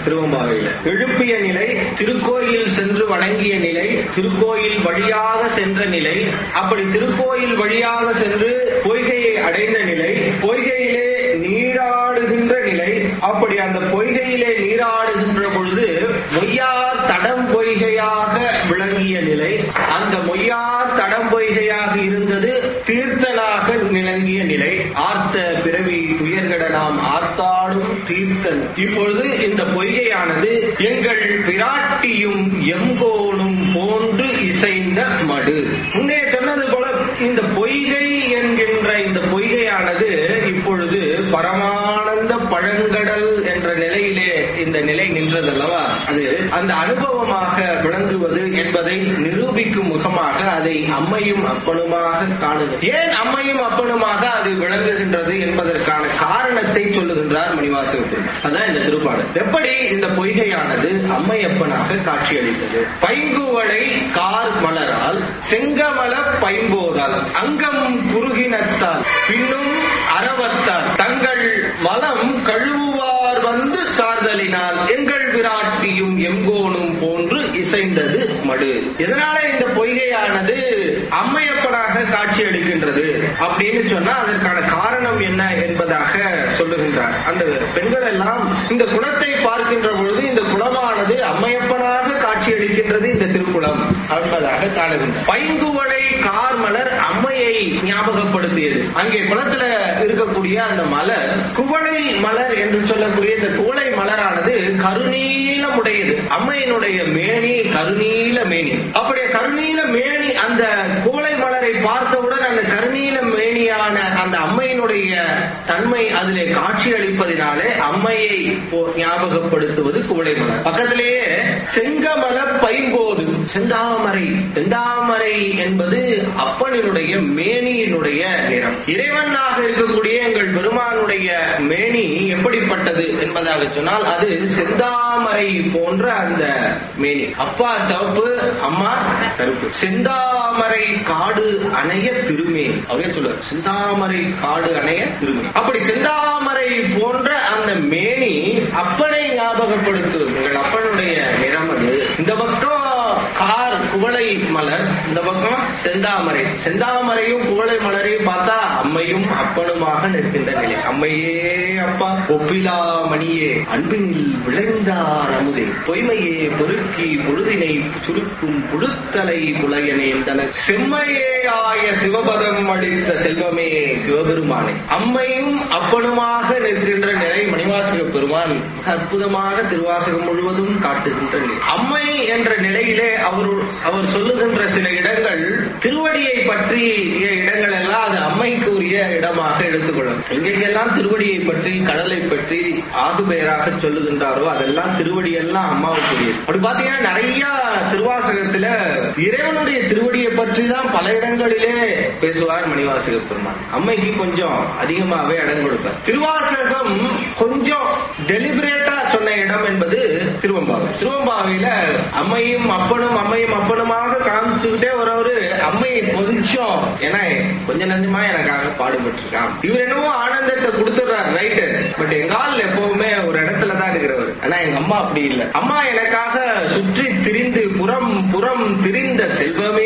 திருவம்பாவையில எழுப்பிய நிலை திருக்கோயில் சென்று வணங்கிய நிலை திருக்கோயில் வழியாக சென்ற நிலை அப்படி திருக்கோயில் வழியாக சென்று பொய்கையை அடைந்த நிலை பொய்கையிலே நீராடுகின்ற நிலை அப்படி அந்த பொய்கையிலே நீராடுகின்ற பொழுது மொய்யார் தடம் பொய்கையாக விளங்கிய நிலை அந்த மொய்யார் தடம் பொய்கையாக இருந்தது தீர்த்தனாக விளங்கிய நிலை ஆர்த்த பிறவி துயர்கட நாம் ஆர்த்தாடும் தீர்த்தன் இப்பொழுது இந்த பொய்கையானது எங்கள் விராட்டியும் எங்கோனும் போன்று இசைந்த மடு முன்னே சொன்னது போல இந்த பொய்கை என்கின்ற இந்த பொய்கையானது இப்பொழுது பரமானந்த பழங்கடல் என்ற நிலையிலே இந்த நிலை நின்றதல்லவா அது அந்த அனுபவமாக விளங்குவது என்பதை நிரூபிக்கும் முகமாக அதை அம்மையும் அப்பனுமாக காணுது ஏன் அம்மையும் அப்பனுமாக அது விளங்குகின்றது என்பதற்கான காரணத்தை சொல்லுகின்றார் மணிவாசக பெருமாள் அதான் இந்த திருப்பாடல் எப்படி இந்த பொய்கையானது அம்மையப்பனாக காட்சியளித்தது பைங்குவளை கார் மலரால் செங்கமல பைம்போதால் அங்கம் குறுகினத்தால் பின்னும் அறவத்தால் தங்கள் மலம் கழுவுவார் வந்து சார்தலினால் எங்கள் விராட்டியும் எங்கோனும் போன்று இசைந்தது மடு எதனால இந்த பொய்கையானது அம்மையப்பனாக காட்சியளிக்கின்றது அப்படின்னு சொன்னா அதற்கான காரணம் என்ன என்பதாக சொல்லுகின்றார் அந்த பெண்கள் எல்லாம் இந்த குளத்தை பார்க்கின்ற பொழுது இந்த குளமானது அம்மையப்பனாக காட்சியளிக்கின்றது இந்த திருக்குளம் என்பதாக காணுகின்றார் பைங்குவளை கார்மலர் அம்மையை ஞாபகப்படுத்தியது அங்கே குளத்துல இருக்கக்கூடிய அந்த மலர் குவளை மலர் என்று சொல்லக்கூடிய இந்த குவளை மலரானது கருநீலமுடையது அம்மையினுடைய மேனி கருநீல மேனி அப்படியே கருநீல மேனி அந்த குவளை மலரை பார்த்தவுடன் அந்த கருநீல மேனியான அந்த அம்மையினுடைய தன்மை அதிலே காட்சி அளிப்பதினாலே அம்மையை போ- ஞாபகப்படுத்துவது குவளை மலர் பக்கத்திலேயே செங்கமல பைம்போது செந்தாமரை செந்தாமரை என்பது அப்பனினுடைய மேனியினுடைய நிறம் இறைவனாக இருக்கக்கூடிய எங்கள் பெருமானுடைய மேனி எப்படிப்பட்டது என்பதாக சொன்னால் அது செந்தாமரை போன்ற அந்த மேனி அப்பா சிவப்பு அம்மா கருப்பு செந்தாமரை காடு அணைய திருமேனி அவரே சொல்லுவார் செந்தாமரை காடு அணைய திருமேனி அப்படி செந்தாமரை போன்ற அந்த மேனி அப்பனை ஞாபகப்படுத்துவது எங்கள் அப்பனுடைய நிறம் அது இந்த பக்கம் கார் குவளை மலர் இந்த பக்கம் செந்தாமரை செந்தாமரையும் குவளை மலரையும் பார்த்தா அம்மையும் அப்பனுமாக நிற்கின்ற நிலை அம்மையே அப்பா ஒப்பிலா மணியே அன்பினில் விளைந்தார் அமுதே பொய்மையே பொறுக்கி பொழுதினை சுருக்கும் புழுத்தலை புலையனே தன செம்மையே ஆய சிவபதம் அளித்த செல்வமே சிவபெருமானே அம்மையும் அப்பனுமாக நிற்கின்ற நிலை மணிவாசக பெருமான் மிக அற்புதமாக திருவாசகம் முழுவதும் காட்டுகின்ற நிலை அம்மை என்ற நிலையிலே அவர் அவர் சொல்லுகின்ற சில இடங்கள் திருவடியை பற்றிய இடங்கள் எல்லாம் அது அம்மைக்கு உரிய இடமாக எடுத்துக்கொள்ளும் எங்கெங்கெல்லாம் திருவடியை பற்றி கடலை பற்றி ஆகு பெயராக சொல்லுகின்றாரோ அதெல்லாம் திருவடி எல்லாம் அம்மாவுக்குரியது அப்படி பாத்தீங்கன்னா நிறைய திருவாசகத்துல இறைவனுடைய திருவடியை பற்றி தான் பல இடங்களிலே பேசுவார் மணிவாசக பெருமான் அம்மைக்கு கொஞ்சம் அதிகமாவே இடம் கொடுப்பார் திருவாசகம் கொஞ்சம் டெலிபரேட்டா சொன்ன இடம் என்பது திருவம்பாவை திருவம்பாவையில அம்மையும் அப்பனும் அம்மையும் அப்பனுமாக காமிச்சுக்கிட்டே வரவரு அம்மையை கொஞ்சம் ஏன்னா கொஞ்ச நஞ்சமா எனக்காக பாடுபட்டிருக்கான் இவர் என்னவோ ஆனந்தத்தை கொடுத்துடுறாரு ரைட்டு பட் எங்கால் எப்பவுமே ஒரு இடத்துல தான் இருக்கிறவர் ஆனா எங்க அம்மா அப்படி இல்லை அம்மா எனக்காக சுற்றி திரிந்து புறம் புறம் திரிந்த செல்வமே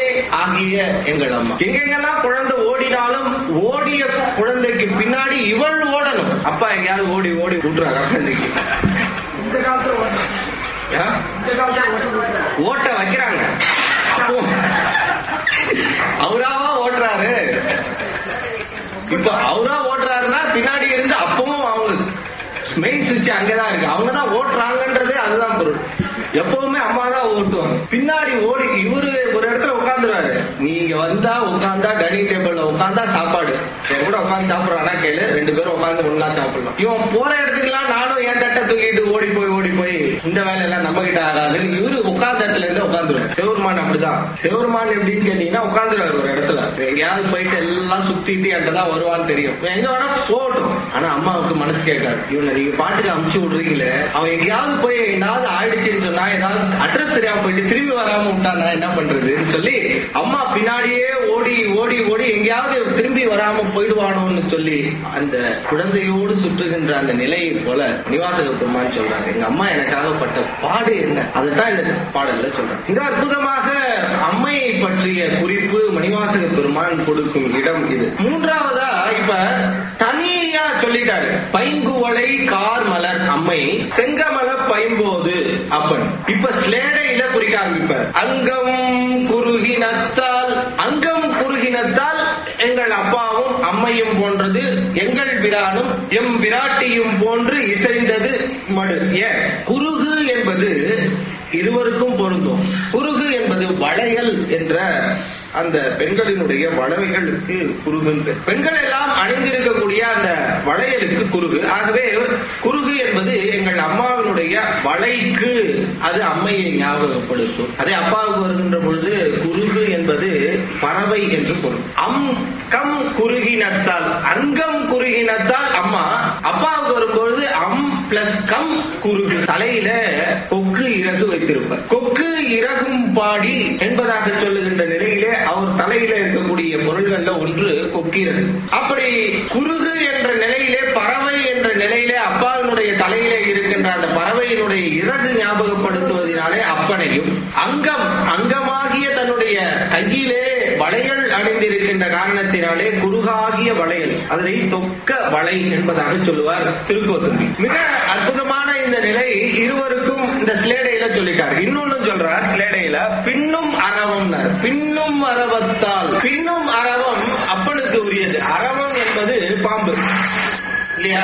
ஆகிய எங்கள் அம்மா எங்கெங்கெல்லாம் குழந்தை ஓடினாலும் ஓடிய குழந்தைக்கு பின்னாடி இவள் ஓடணும் அப்பா எங்கேயாவது ஓடி ஓடி விட்டுறாரா குழந்தைக்கு இந்த காலத்துல ஓட்ட ஆ? இந்த காலத்துல ஓட்ட போட்டாங்க. ஓட்ட வைக்கிறாங்க அப்போ அவராவா ஓட்டுறாரு இப்ப அவரா ஓட்டுறாருன்னா பின்னாடி இருந்து அப்பவும் அவங்க மெயின் சுவிட்ச் அங்கதான் இருக்கு அவங்க தான் ஓட்டுறாங்கன்றதே அதுதான் பொருள் எப்பவுமே அம்மா தான் ஓட்டுவாங்க பின்னாடி ஓடி இவரு ஒரு இடத்துல உட்காந்துருவாரு நீங்க வந்தா உட்காந்தா டைனிங் டேபிள்ல உட்காந்தா சாப்பாடு என் கூட உட்காந்து சாப்பிடுறானா கேளு ரெண்டு பேரும் உட்காந்து ஒண்ணா சாப்பிடலாம் இவன் போற இடத்துக்குலாம் நானும் என் தட்டை தூக்கிட்டு ஓடி போய் ஓடி போய் இந்த வேலையெல்லாம் நம்ம கிட்ட ஆகாதுன்னு இவரு உட்கார்ந்த இடத்துல இருந்து உட்காந்துருவாரு சிவருமான் அப்படிதான் சிவருமான் எப்படின்னு கேட்டீங்கன்னா உட்காந்துருவாரு ஒரு இடத்துல எங்கேயாவது போயிட்டு எல்லாம் சுத்திட்டு என்கிட்ட தான் வருவான்னு தெரியும் இவன் எங்க வேணா போகட்டும் ஆனா அம்மாவுக்கு மனசு கேட்காது இவனை நீங்க பாட்டுக்கு அமுச்சு விடுறீங்களே அவன் எங்கேயாவது போய் என்னாவது ஆயிடுச்சுன்னு சொன்னா ஏதாவது அட்ரஸ் தெரியாம போயிட்டு திரும்பி வராம விட்டானா என்ன பண்றதுன்னு சொல்லி அம்மா பின்னாடியே ஓடி ஓடி ஓடி எங்கேயாவது திரும்பி வராம போயிடுவானோன்னு சொல்லி அந்த குழந்தையோடு சுற்றுகின்ற அந்த நிலையை போல மணிவாசக பெருமான் சொல்றாங்க எங்க அம்மா எனக்காக பட்ட பாடு என்ன அதுதான் இந்த பாடல்ல சொல்றாங்க மிக அற்புதமாக அம்மையை பற்றிய குறிப்பு மணிவாசக பெருமான் கொடுக்கும் இடம் இது மூன்றாவதா இப்ப தனியா சொல்லிட்டாரு பைங்குவளை கார் மலர் அம்மை செங்கமல பைம்போது அப்பன் இப்ப ஸ்லேடையில குறிக்க ஆரம்பிப்பார் அங்கம் குறுகினத்தால் அங்கம் குறுகினத்தால் எங்கள் அப்பாவும் அம்மையும் போன்றது எங்கள் பிரானும் எம் விராட்டியும் போன்று இசைந்தது மடு ஏன் குறுகு என்பது இருவருக்கும் பொருந்தும் குறுகு என்பது வளையல் என்ற அந்த பெண்களினுடைய வளவைகளுக்கு குறுகுன்று பெண்கள் எல்லாம் அணிந்திருக்கக்கூடிய அந்த வளையலுக்கு குறுகு ஆகவே குறுகு என்பது எங்கள் அம்மாவினுடைய வளைக்கு அது அம்மையை ஞாபகப்படுத்தும் அதே அப்பாவுக்கு வருகின்ற பொழுது குறுகு என்பது பறவை என்று பொருள் அம் கம் குறுகினத்தால் அங்கம் குறுகினத்தால் அம்மா அப்பாவுக்கு வரும்பொழுது அம் பிளஸ் கம் குறுகு தலையில கொக்கு இறகு வைத்திருப்பார் கொக்கு இறகும் பாடி என்பதாக சொல்லுகின்ற நிலையிலே அவர் தலையில இருக்கக்கூடிய பொருள்கள்ல ஒன்று கொக்கிரகு அப்படி குறுகு என்ற நிலையிலே பறவை என்ற நிலையிலே அப்பாவினுடைய தலையில இருக்கின்ற அந்த பறவையினுடைய இறகு ஞாபகப்படுத்துவதனாலே அப்பனையும் அங்கம் அங்கமாகிய தன்னுடைய கையிலே வளையல் அணிந்திருக்கின்ற காரணத்தினாலே குறுகாகிய வளையல் அதனை தொக்க வளை என்பதாக சொல்லுவார் திருக்கோத்தும்பி மிக அற்புதமான இந்த நிலை இருவருக்கும் இந்த ஸ்லேடையில சொல்லிட்டார் இன்னொன்னு சொல்றார் ஸ்லேடையில பின்னும் அரவம் பின்னும் அரவத்தால் பின்னும் அரவம் அப்பனுக்கு உரியது அரவம் என்பது பாம்பு இல்லையா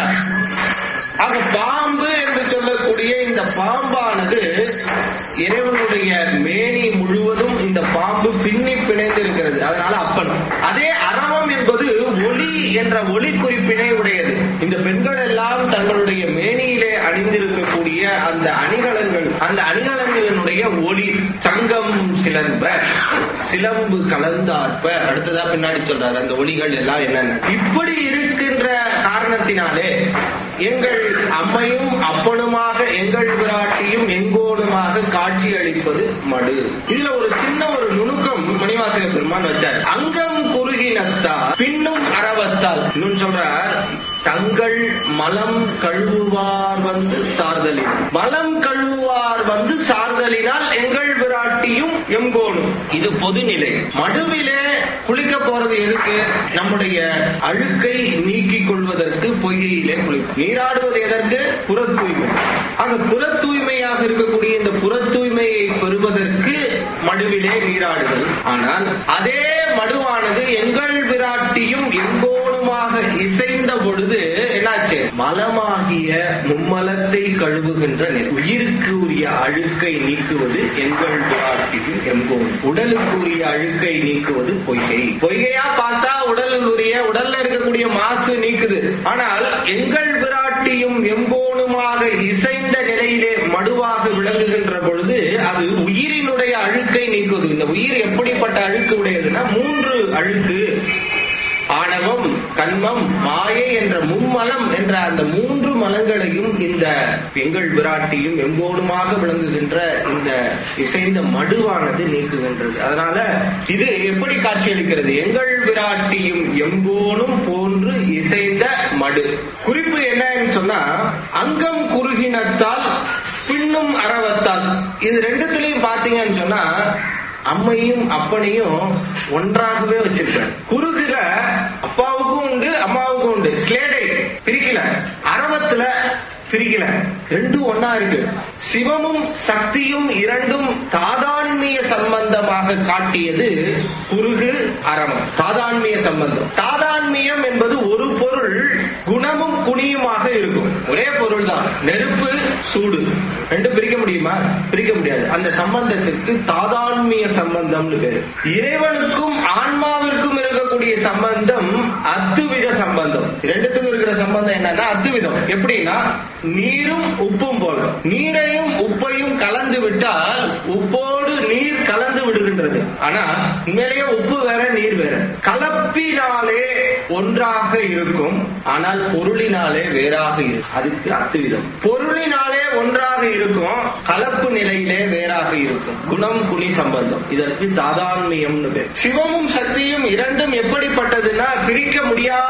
ஆக பாம்பு என்று சொல்லக்கூடிய இந்த பாம்பானது இறைவனுடைய மேனி முழுவதும் இந்த பாம்பு பின்னி பிணைந்து இருக்கிறது அதனால அப்பன் அதே அரவம் என்பது ஒளி என்ற ஒளி குறிப்பினை உடையது இந்த பெண்கள் எல்லாம் தங்களுடைய மேனியிலே அணிந்திருக்கக்கூடிய அந்த அணிகலன்கள் அந்த அணிகலன்களினுடைய ஒளி சங்கம் சிலம்ப சிலம்பு கலந்தாற்ப அடுத்ததா பின்னாடி சொல்றாரு அந்த ஒளிகள் எல்லாம் என்னென்ன இப்படி இருக்கின்ற காரணத்தினாலே எங்கள் அம்மையும் அப்பனுமாக எங்கள் விராட்டியும் எங்கோனுமாக காட்சி அளிப்பது மடு இதுல ஒரு சின்ன ஒரு நுணுக்கம் மணிவாசக பெருமான் வச்சார் அங்கம் குறுகினத்தால் பின்னும் அறவத்தால் இன்னும் சொல்றார் தங்கள் மலம் கழுவுவார் வந்து சார்தலினால் மலம் கழுவுவார் வந்து சார்தலினால் எங்கள் விராட்டியும் எங்கோனும் இது பொதுநிலை மடுவிலே குளிக்க போறது எதுக்கு நம்முடைய அழுக்கை நீக்கிக் கொள்வதற்கு பொய்கையிலே குளிப்போம் நீராடுவது எதற்கு புற தூய்மை ஆக புற தூய்மையாக இருக்கக்கூடிய இந்த புற தூய்மையை பெறுவதற்கு மடுவிலே நீராடுதல் ஆனால் அதே மடுவானது எங்கள் விராட்டியும் எங்கோனுமாக இசைந்த பொழுது என்னாச்சு மலமாகிய மும்மலத்தை கழுவுகின்ற நிலை. உயிருக்கு உரிய அழுக்கை நீக்குவது எங்கள் விராட்டியும் எங்கோன் உடலுக்கு உரிய அழுக்கை நீக்குவது பொய்கை பொய்கையா பார்த்தா உடலில் உரிய உடல்ல இருக்கக்கூடிய மாசு நீக்குது ஆனால் எங்கள் விராட்டியும் எங்கோனுமாக இசைந்த நிலையிலே மடுவாக விளங்குகின்ற பொழுது அது உயிரினுடைய அழுக்கை நீக்குது இந்த உயிர் எப்படிப்பட்ட அழுக்கு உடையதுன்னா மூன்று அழுக்கு ஆணவம் கண்மம் மாயை என்ற மும்மலம் என்ற அந்த மூன்று மலங்களையும் இந்த எங்கள் விராட்டியும் எங்கோடுமாக விளங்குகின்ற இந்த இசைந்த மடுவானது நீக்குகின்றது அதனால இது எப்படி காட்சியளிக்கிறது எங்கள் விராட்டியும் எங்கோனும் போன்று இசைந்த மடு குறிப்பு என்னன்னு சொன்னா அங்கம் குறுகினத்தால் பின்னும் அறவத்தால் இது ரெண்டுத்திலையும் பாத்தீங்கன்னு சொன்னா அம்மையும் அப்பனையும் ஒன்றாகவே வச்சிருக்காரு குறுகுல அப்பாவுக்கும் உண்டு அம்மாவுக்கும் உண்டு ஸ்லேடை பிரிக்கல அரவத்துல பிரிக்கல ரெண்டும் ஒன்னா இருக்கு சிவமும் சக்தியும் இரண்டும் தாதான்மிய சம்பந்தமாக காட்டியது குறுகு அரவம் தாதான்மிய சம்பந்தம் தாதான்மியம் என்பது ஒரு பொருள் குணமும் குணியுமாக இருக்கும் ஒரே பொருள் தான் நெருப்பு சூடு ரெண்டும் பிரிக்க முடியுமா பிரிக்க முடியாது அந்த சம்பந்தத்திற்கு தாதான்மிய சம்பந்தம்னு பேரு இறைவனுக்கும் ஆன்மாவிற்கும் இருக்கக்கூடிய சம்பந்தம் அத்துவித சம்பந்தம் ரெண்டுத்துக்கும் இருக்கிற சம்பந்தம் என்னன்னா அத்துவிதம் எப்படின்னா நீரும் உப்பும் போல நீரையும் உப்பையும் கலந்து விட்டால் உப்போடு நீர் கலந்து விடுகின்றது ஆனா உண்மையிலேயே உப்பு வேற நீர் வேற கலப்பினாலே ஒன்றாக இருக்கும் ஆனால் பொருளினாலே வேறாக இருக்கும் அதுக்கு அத்துவிதம் பொருளினாலே ஒன்றாக இருக்கும் கலப்பு நிலையிலே வேறாக இருக்கும் குணம் குணி சம்பந்தம் இதற்கு தாதான்மியம்னு பேர் சிவமும் சக்தியும் இரண்டும் எப்படிப்பட்டதுன்னா பிரிக்க முடியாத நிலை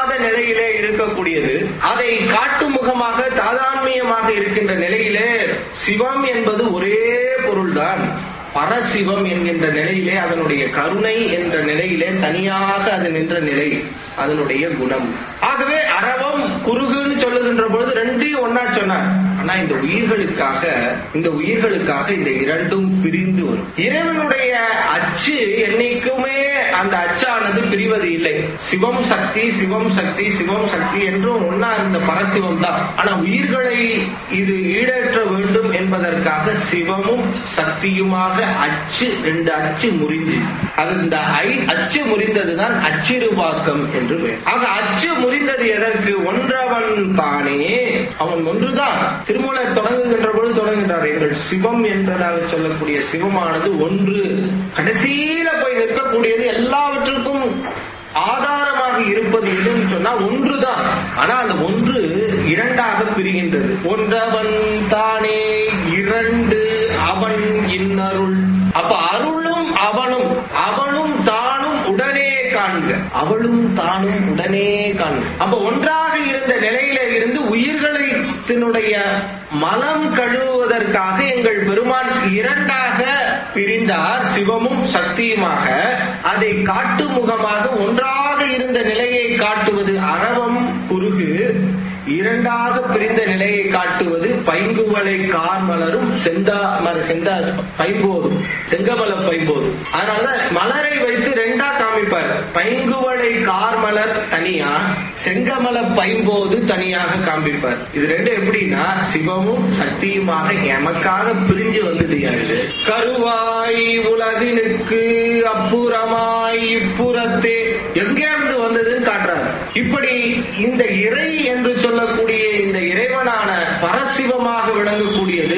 நிலையிலே இருக்கக்கூடியது அதை காட்டும் முகமாக தாதான்மியமாக இருக்கின்ற நிலையிலே சிவம் என்பது ஒரே பொருள்தான் பரசிவம் என்கின்ற நிலையிலே அதனுடைய கருணை என்ற நிலையிலே தனியாக அது நின்ற நிலை அதனுடைய குணம் ஆகவே அரவம் குறுகுன்னு சொல்லுகின்ற பொழுது ரெண்டையும் ஒன்னா சொன்னார் ஆனா இந்த உயிர்களுக்காக இந்த உயிர்களுக்காக இந்த இரண்டும் பிரிந்து வரும் இறைவனுடைய அச்சு என்னைக்குமே அந்த அச்சானது பிரிவது இல்லை சிவம் சக்தி சிவம் சக்தி சிவம் சக்தி என்றும் ஒன்னா இருந்த பரசிவம் தான் ஆனா உயிர்களை இது ஈடேற்ற வேண்டும் என்பதற்காக சிவமும் சக்தியுமாக அச்சு ரெண்டு அச்சு முறிஞ்சு அது இந்த ஐ அச்சு முறிந்ததுதான் அச்சிறுவாக்கம் என்று பெயர் ஆக அச்சு முறிந்தது எதற்கு ஒன்றவன் தானே அவன் ஒன்றுதான் திருமூலர் தொடங்குகின்ற பொழுது தொடங்குகின்றார் எங்கள் சிவம் என்றதாக சொல்லக்கூடிய சிவமானது ஒன்று கடைசியில போய் நிற்கக்கூடியது எல்லாவற்றுக்கும் ஆதாரமாக இருப்பது எதுன்னு சொன்னா ஒன்றுதான் ஆனா அந்த ஒன்று இரண்டாக பிரிகின்றது ஒன்றவன் தானே இரண்டு அவன் இன்னருள் அப்ப அருளும் அவனும் அவனும் தானும் உடனே காண்க அவளும் தானும் உடனே காண்க அப்ப ஒன்றாக இருந்த நிலையில இருந்து உயிர்களை தன்னுடைய மலம் கழுவுவதற்காக எங்கள் பெருமான் இரண்டாக பிரிந்தார் சிவமும் சக்தியுமாக அதை காட்டு முகமாக ஒன்றாக இருந்த நிலையை காட்டுவது அரவம் குறுகு இரண்டாக பிரிந்த நிலையை காட்டுவது பைங்குவளை கார்மலரும் செந்தா மர- செந்தா பைம்போதும் செங்கமல பைம்போதும் அதனால மலரை வைத்து ரெண்டா காமிப்பார் பைங்குவளை கார்மலர் தனியா செங்கமல பைம்போது தனியாக காண்பிப்பார் இது ரெண்டு எப்படின்னா சிவமும் சக்தியுமாக எமக்காக பிரிஞ்சு வந்தது யாரு கருவாய் உலகினுக்கு அப்புறமாய் இப்புறத்தே எங்கே இருந்து வந்ததுன்னு காட்டுறாரு இப்படி இந்த இறை என்று சொல்லக்கூடிய இந்த இறைவனான பரசிவமாக விளங்கக்கூடியது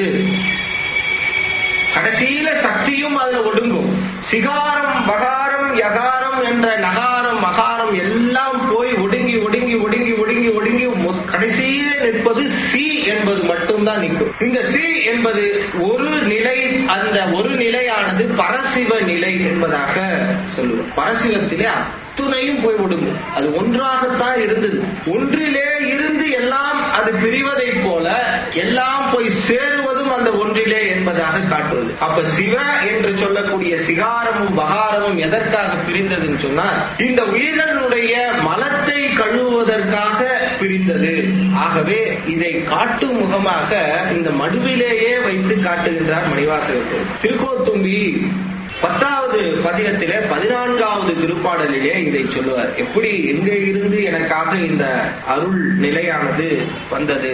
கடைசியில சக்தியும் அதுல ஒடுங்கும் சிகாரம் வகாரம் யகாரம் என்ற நகாரம் மகாரம் எல்லாம் போய் ஒடுங்கி ஒடுங்கி ஒடுங்கி ஒடுங்கி ஒடுங்கி மொ- கடைசியில நிற்பது சி என்பது மட்டும்தான் நிற்கும் இந்த சி என்பது ஒரு நிலை அந்த ஒரு நிலையானது பரசிவ நிலை என்பதாக சொல்லுவோம் பரசிவத்திலே அத்துணையும் போய் ஒடுங்கும் அது ஒன்றாகத்தான் இருந்தது ஒன்றிலே இருந்து எல்லாம் அது பிரிவதைப் போல எல்லாம் போய் சேருவதும் அந்த ஒன்றிலே என்பதாக காட்டுவது அப்ப சிவ என்று சொல்லக்கூடிய சிகாரமும் பகாரமும் எதற்காக பிரிந்ததுன்னு சொன்னா இந்த உயிர்களுடைய மலத்தை கழுவுவதற்காக பிரிந்தது ஆகவே இதை காட்டும் முகமாக இந்த மடுவிலேயே வைத்து காட்டுகின்றார் மணிவாசகர் திருக்கோத்தும்பி பத்தாவது பதிகத்திலே பதினான்காவது திருப்பாடலிலே இதை சொல்லுவார் எப்படி எங்க இருந்து எனக்காக இந்த அருள் நிலையானது வந்தது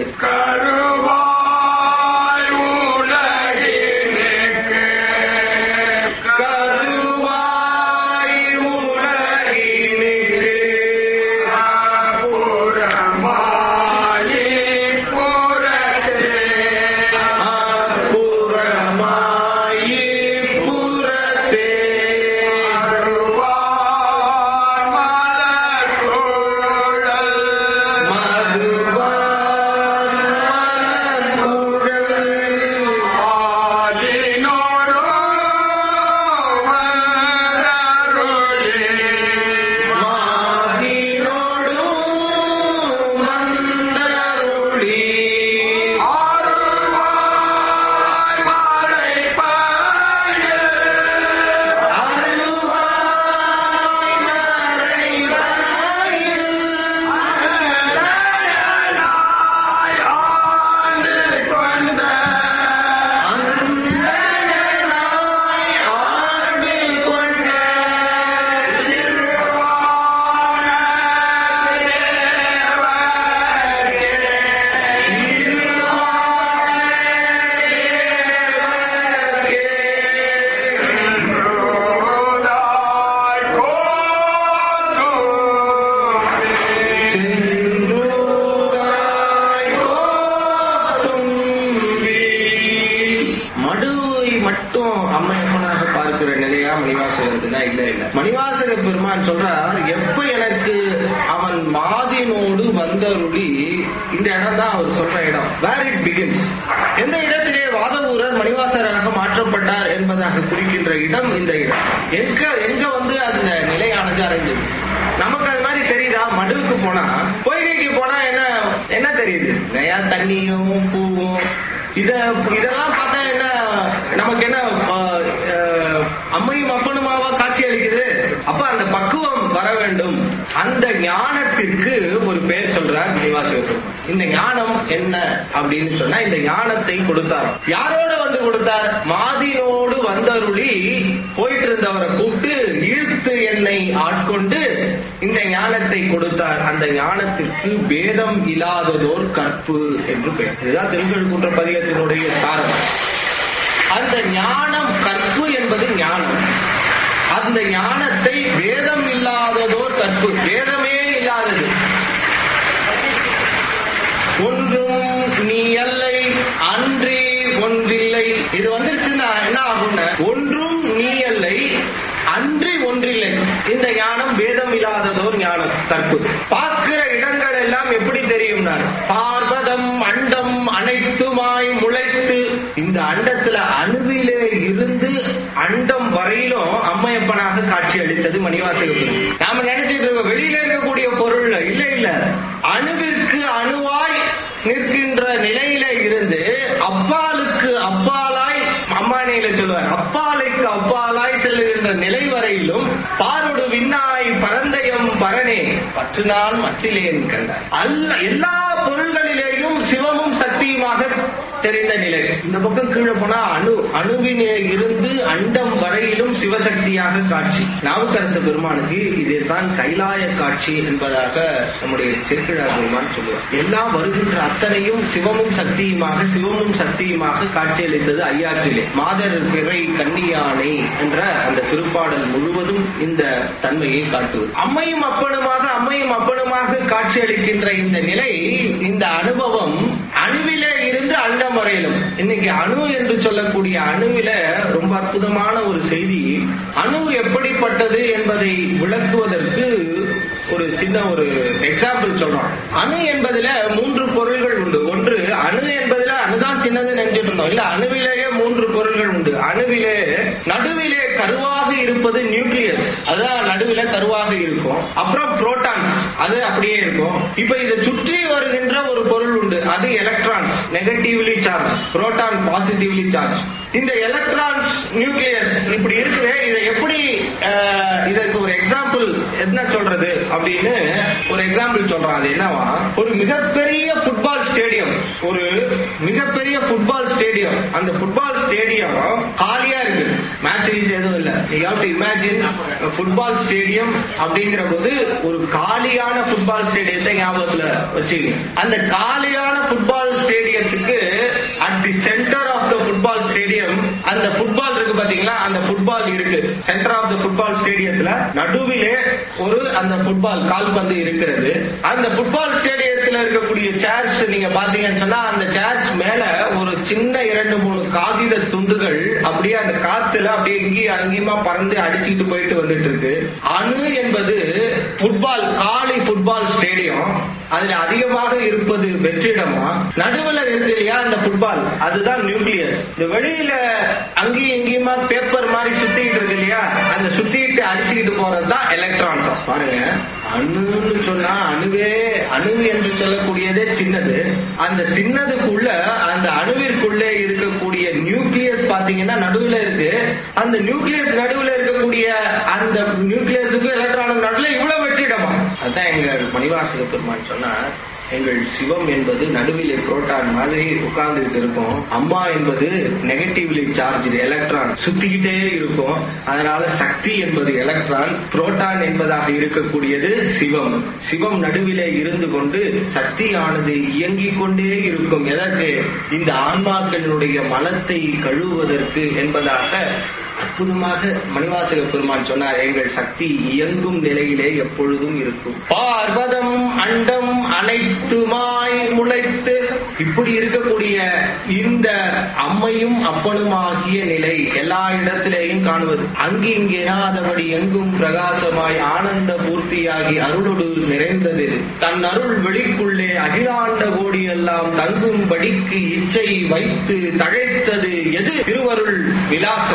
கருவாய் உலகினுக்கு கருவாய் உலகினுக்கு அப்புறமாயி புறத்தே அப்புறமாயி புறத்தே அருவாய் மலர்கூடல் மதுவான் மலர்குழல் ஆதினோடு மலருளே மாதினோடு மந்தருளி அருள்வாய் மறைப்பாயே அருள்வாய் மறைவாயில் அரணாய் ஆண்டு கொண்ட அந்தணனாய் ஆண்டு கொண்ட திருவான தேவரே கோத்தும்பி சென்றூதாய் கோத்தும்பி. மடுவை மட்டும் அம்மையப்பனாக பார்க்கிற நிலையா மணிவாசகத்துனா இல்ல இல்ல மணிவாசக பெருமான் சொல்றார் எப்ப எனக்கு அவன் மாதினோடு வந்தருளி இந்த இடம் தான் அவர் சொல்ற இடம் வேர் இட் பிகின்ஸ் எந்த இடத்திலே வாதவூரர் மணிவாசகராக மாற்றப்பட்டார் என்பதாக குறிக்கின்ற இடம் இந்த இடம் எங்க எங்க வந்து அந்த நிலையானது அடைந்தது நமக்கு அது மாதிரி தெரியுதா மடுவுக்கு போனா போய் தெரியுது நிறைய தண்ணியும் பூவும் இத இதெல்லாம் பார்த்தா என்ன நமக்கு என்ன ஆஹ், ஆஹ், அம்மையும் அப்பனுமாவா காட்சி அளிக்குது அப்ப அந்த பக்குவம் வர வேண்டும் அந்த ஞானத்திற்கு ஒரு பேர் சொல்றார் நிவாசகர் இந்த ஞானம் என்ன அப்படின்னு சொன்னா இந்த ஞானத்தை கொடுத்தார் யாரோட வந்து கொடுத்தார் மாதினோடு வந்தருளி போயிட்டு இருந்தவரை கூப்பிட்டு ஈர்த்து என்னை ஆட்கொண்டு இந்த ஞானத்தை கொடுத்தார் அந்த ஞானத்திற்கு பேதம் இல்லாததோர் கற்பு என்று பெயர் இதுதான் திருக்குறள் குன்ற பதிகத்தினுடைய சாரம் அந்த ஞானம் கற்பு என்பது ஞானம் அந்த ஞானத்தை வேதம் இல்லாததோர் கற்பு வேதமே இல்லாதது ஒன்றும் நீ அல்லை அன்றி ஒன்றில்லை இது வந்துருச்சுன்னா என்ன ஆகும்னா ஒன்றும் நீ அல்லை அன்றி ஒன்றில்லை இந்த ஞானம் வேதம் இல்லாததோர் ஞானம் கற்பு பார்க்கிற இடங்கள் எல்லாம் எப்படி தெரியும்னா பார்வதம் அண்டம் அனைத்துமாய் முளைத்து இந்த அண்டத்துல அணுவிலே இருந்து அண்டம் வரையிலும் அம்மையப்பனாக காட்சி அளித்தது மணிவாசகம் நாம நினைச்சிட்டு இருக்கோம் வெளியில இருக்கக்கூடிய பொருள் இல்ல இல்ல அணுவிற்கு அணுவாய் நிற்கின்ற நிலையில இருந்து அப்பாலுக்கு அப்பாலாய் அம்மானையில சொல்லுவார் அப்பாலைக்கு அப்பாலாய் செல்லுகின்ற நிலை வரையிலும் பாரொடு விண்ணாய் பரந்தயம் பரனே பற்று நாள் மற்றிலேன் கண்டார் அல்ல எல்லா பொருள்களிலேயும் சிவமும் சக்தியுமாக தெரிந்த நிலை இந்த பக்கம் கீழே போனா அணு அணுவினே இருந்து அண்டம் வரையிலும் சிவசக்தியாக காட்சி நாவுக்கரசு பெருமானுக்கு இதுதான் கைலாய காட்சி என்பதாக நம்முடைய செருக்கிழார் பெருமான் சொல்லுவார் எல்லாம் வருகின்ற அத்தனையும் சிவமும் சக்தியுமாக சிவமும் சக்தியுமாக காட்சியளித்தது ஐயாற்றிலே மாதர் பிறை கன்னியானை என்ற அந்த திருப்பாடல் முழுவதும் இந்த தன்மையை காட்டுவது அம்மையும் அப்பனுமாக அம்மையும் அப்பனுமாக காட்சியளிக்கின்ற இந்த நிலை இந்த அனுபவம் அணுவிலே இருந்து அண்டம் வரையிலும் இன்னைக்கு அணு என்று சொல்லக்கூடிய அணுவில ரொம்ப அற்புதமான ஒரு செய்தி அணு எப்படிப்பட்டது என்பதை விளக்குவதற்கு ஒரு சின்ன ஒரு எக்ஸாம்பிள் சொல்றோம் அணு என்பதுல மூன்று பொருள்கள் உண்டு ஒன்று அணு என்பதுல அணுதான் சின்னதுன்னு நினைச்சிட்டு இருந்தோம் இல்ல அணுவிலேயே மூன்று பொருள்கள் உண்டு அணுவிலே நடுவிலே கருவாக இருப்பது நியூக்ளியஸ் அதான் நடுவில கருவாக இருக்கும் அப்புறம் புரோட்டான்ஸ் அது அப்படியே இருக்கும் இப்ப இதை சுற்றி வருகின்ற ஒரு பொருள் உண்டு அது electrons negatively charge proton positively charge இந்த எலக்ட்ரான்ஸ் நியூக்ளியஸ் இப்படி இருக்கு இதை எப்படி அஹ், இதற்கு ஒரு எக்ஸாம்பிள் என்ன சொல்றது அப்படின்னு ஒரு எக்ஸாம்பிள் சொல்றான் அது என்னவா ஒரு மிகப்பெரிய ஃபுட்பால் ஸ்டேடியம் ஒரு மிகப்பெரிய ஃபுட்பால் ஸ்டேடியம் அந்த ஃபுட்பால் ஸ்டேடியம் காலியா இருக்கு மேட்ச் எதுவும் இல்ல you have to imagine football stadium அப்படிங்கிற போது ஒரு காலியான ஃபுட்பால் ஸ்டேடியத்தை ஞாபகத்துல வச்சுக்கங்க அந்த காலியான ஃபுட்பால் ஸ்டேடியத்துக்கு at the centre of the football stadium அந்த ஃபுட்பால் இருக்கு பாத்தீங்களா அந்த ஃபுட்பால் இருக்கு சென்டர் ஆஃப் த ஃபுட்பால் ஸ்டேடியத்துல நடுவிலே ஒரு அந்த ஃபுட்பால் கால்பந்து இருக்கிறது அந்த ஃபுட்பால் ஸ்டேடியத்துல இருக்கக்கூடிய சேர்ஸ் நீங்க பாத்தீங்கன்னு சொன்னா அந்த சேர்ஸ் மேல ஒரு சின்ன இரண்டு மூணு காகித துண்டுகள் அப்படியே அந்த காத்துல அப்படியே இங்கேயும் அங்கேயுமா பறந்து அடிச்சுக்கிட்டு போயிட்டு வந்துட்டு இருக்கு அணு என்பது ஃபுட்பால் காலி ஃபுட்பால் ஸ்டேடியம் அதுல அதிகமாக இருப்பது வெற்றிடமா நடுவுல இருக்கு இல்லையா அந்த ஃபுட்பால் அதுதான் நியூக்ளியஸ் இந்த வெளியில அங்கேயும் இங்கேயுமா பேப்பர் மாதிரி சுத்திட்டு இருக்கு இல்லையா அந்த சுத்திட்டு அடிச்சுக்கிட்டு போறது தான் எலக்ட்ரான்ஸ் பாருங்க அணுன்னு சொன்னா அணுவே அணு என்று சொல்லக்கூடியதே சின்னது அந்த சின்னதுக்குள்ள அந்த அணுவிற்குள்ளே இருக்கக்கூடிய நியூக்ளியஸ் பாத்தீங்கன்னா நடுவுல இருக்கு அந்த நியூக்ளியஸ் நடுவுல இருக்கக்கூடிய அந்த நியூக்ளியஸுக்கு எலக்ட்ரானுக்கு நடுவுல இவ்வளவு வெற்றிடமா அதான் எங்க மணிவாசக பெருமான் சொன்னா எங்கள் சிவம் என்பது நடுவிலே புரோட்டான் மாதிரி உட்கார்ந்துட்டு இருக்கும் அம்மா என்பது நெகட்டிவ்லி சார்ஜ் எலக்ட்ரான் சுத்திக்கிட்டே இருக்கும் அதனால சக்தி என்பது எலக்ட்ரான் புரோட்டான் என்பதாக இருக்கக்கூடியது சிவம் சிவம் நடுவிலே இருந்து கொண்டு சக்தியானது இயங்கிக் கொண்டே இருக்கும் எதற்கு இந்த ஆன்மாக்களினுடைய மனத்தை கழுவுவதற்கு என்பதாக அற்புதமாக மணிவாசக பெருமான் சொன்னார் எங்கள் சக்தி இயங்கும் நிலையிலே எப்பொழுதும் இருக்கும் பார்வதம் அண்டம் அனைத்துமாய் முளைத்து இப்படி இருக்கக்கூடிய இந்த அம்மையும் அப்பனும் ஆகிய நிலை எல்லா இடத்திலேயும் காணுவது அங்கு இங்கேனாதபடி எங்கும் பிரகாசமாய் ஆனந்த பூர்த்தியாகி அருளொடு நிறைந்தது தன் அருள் வெளிக்குள்ளே அகிலாண்ட கோடி எல்லாம் தங்கும்படிக்கு இச்சை வைத்து தழைத்தது எது திருவருள் விலாசம் அதனால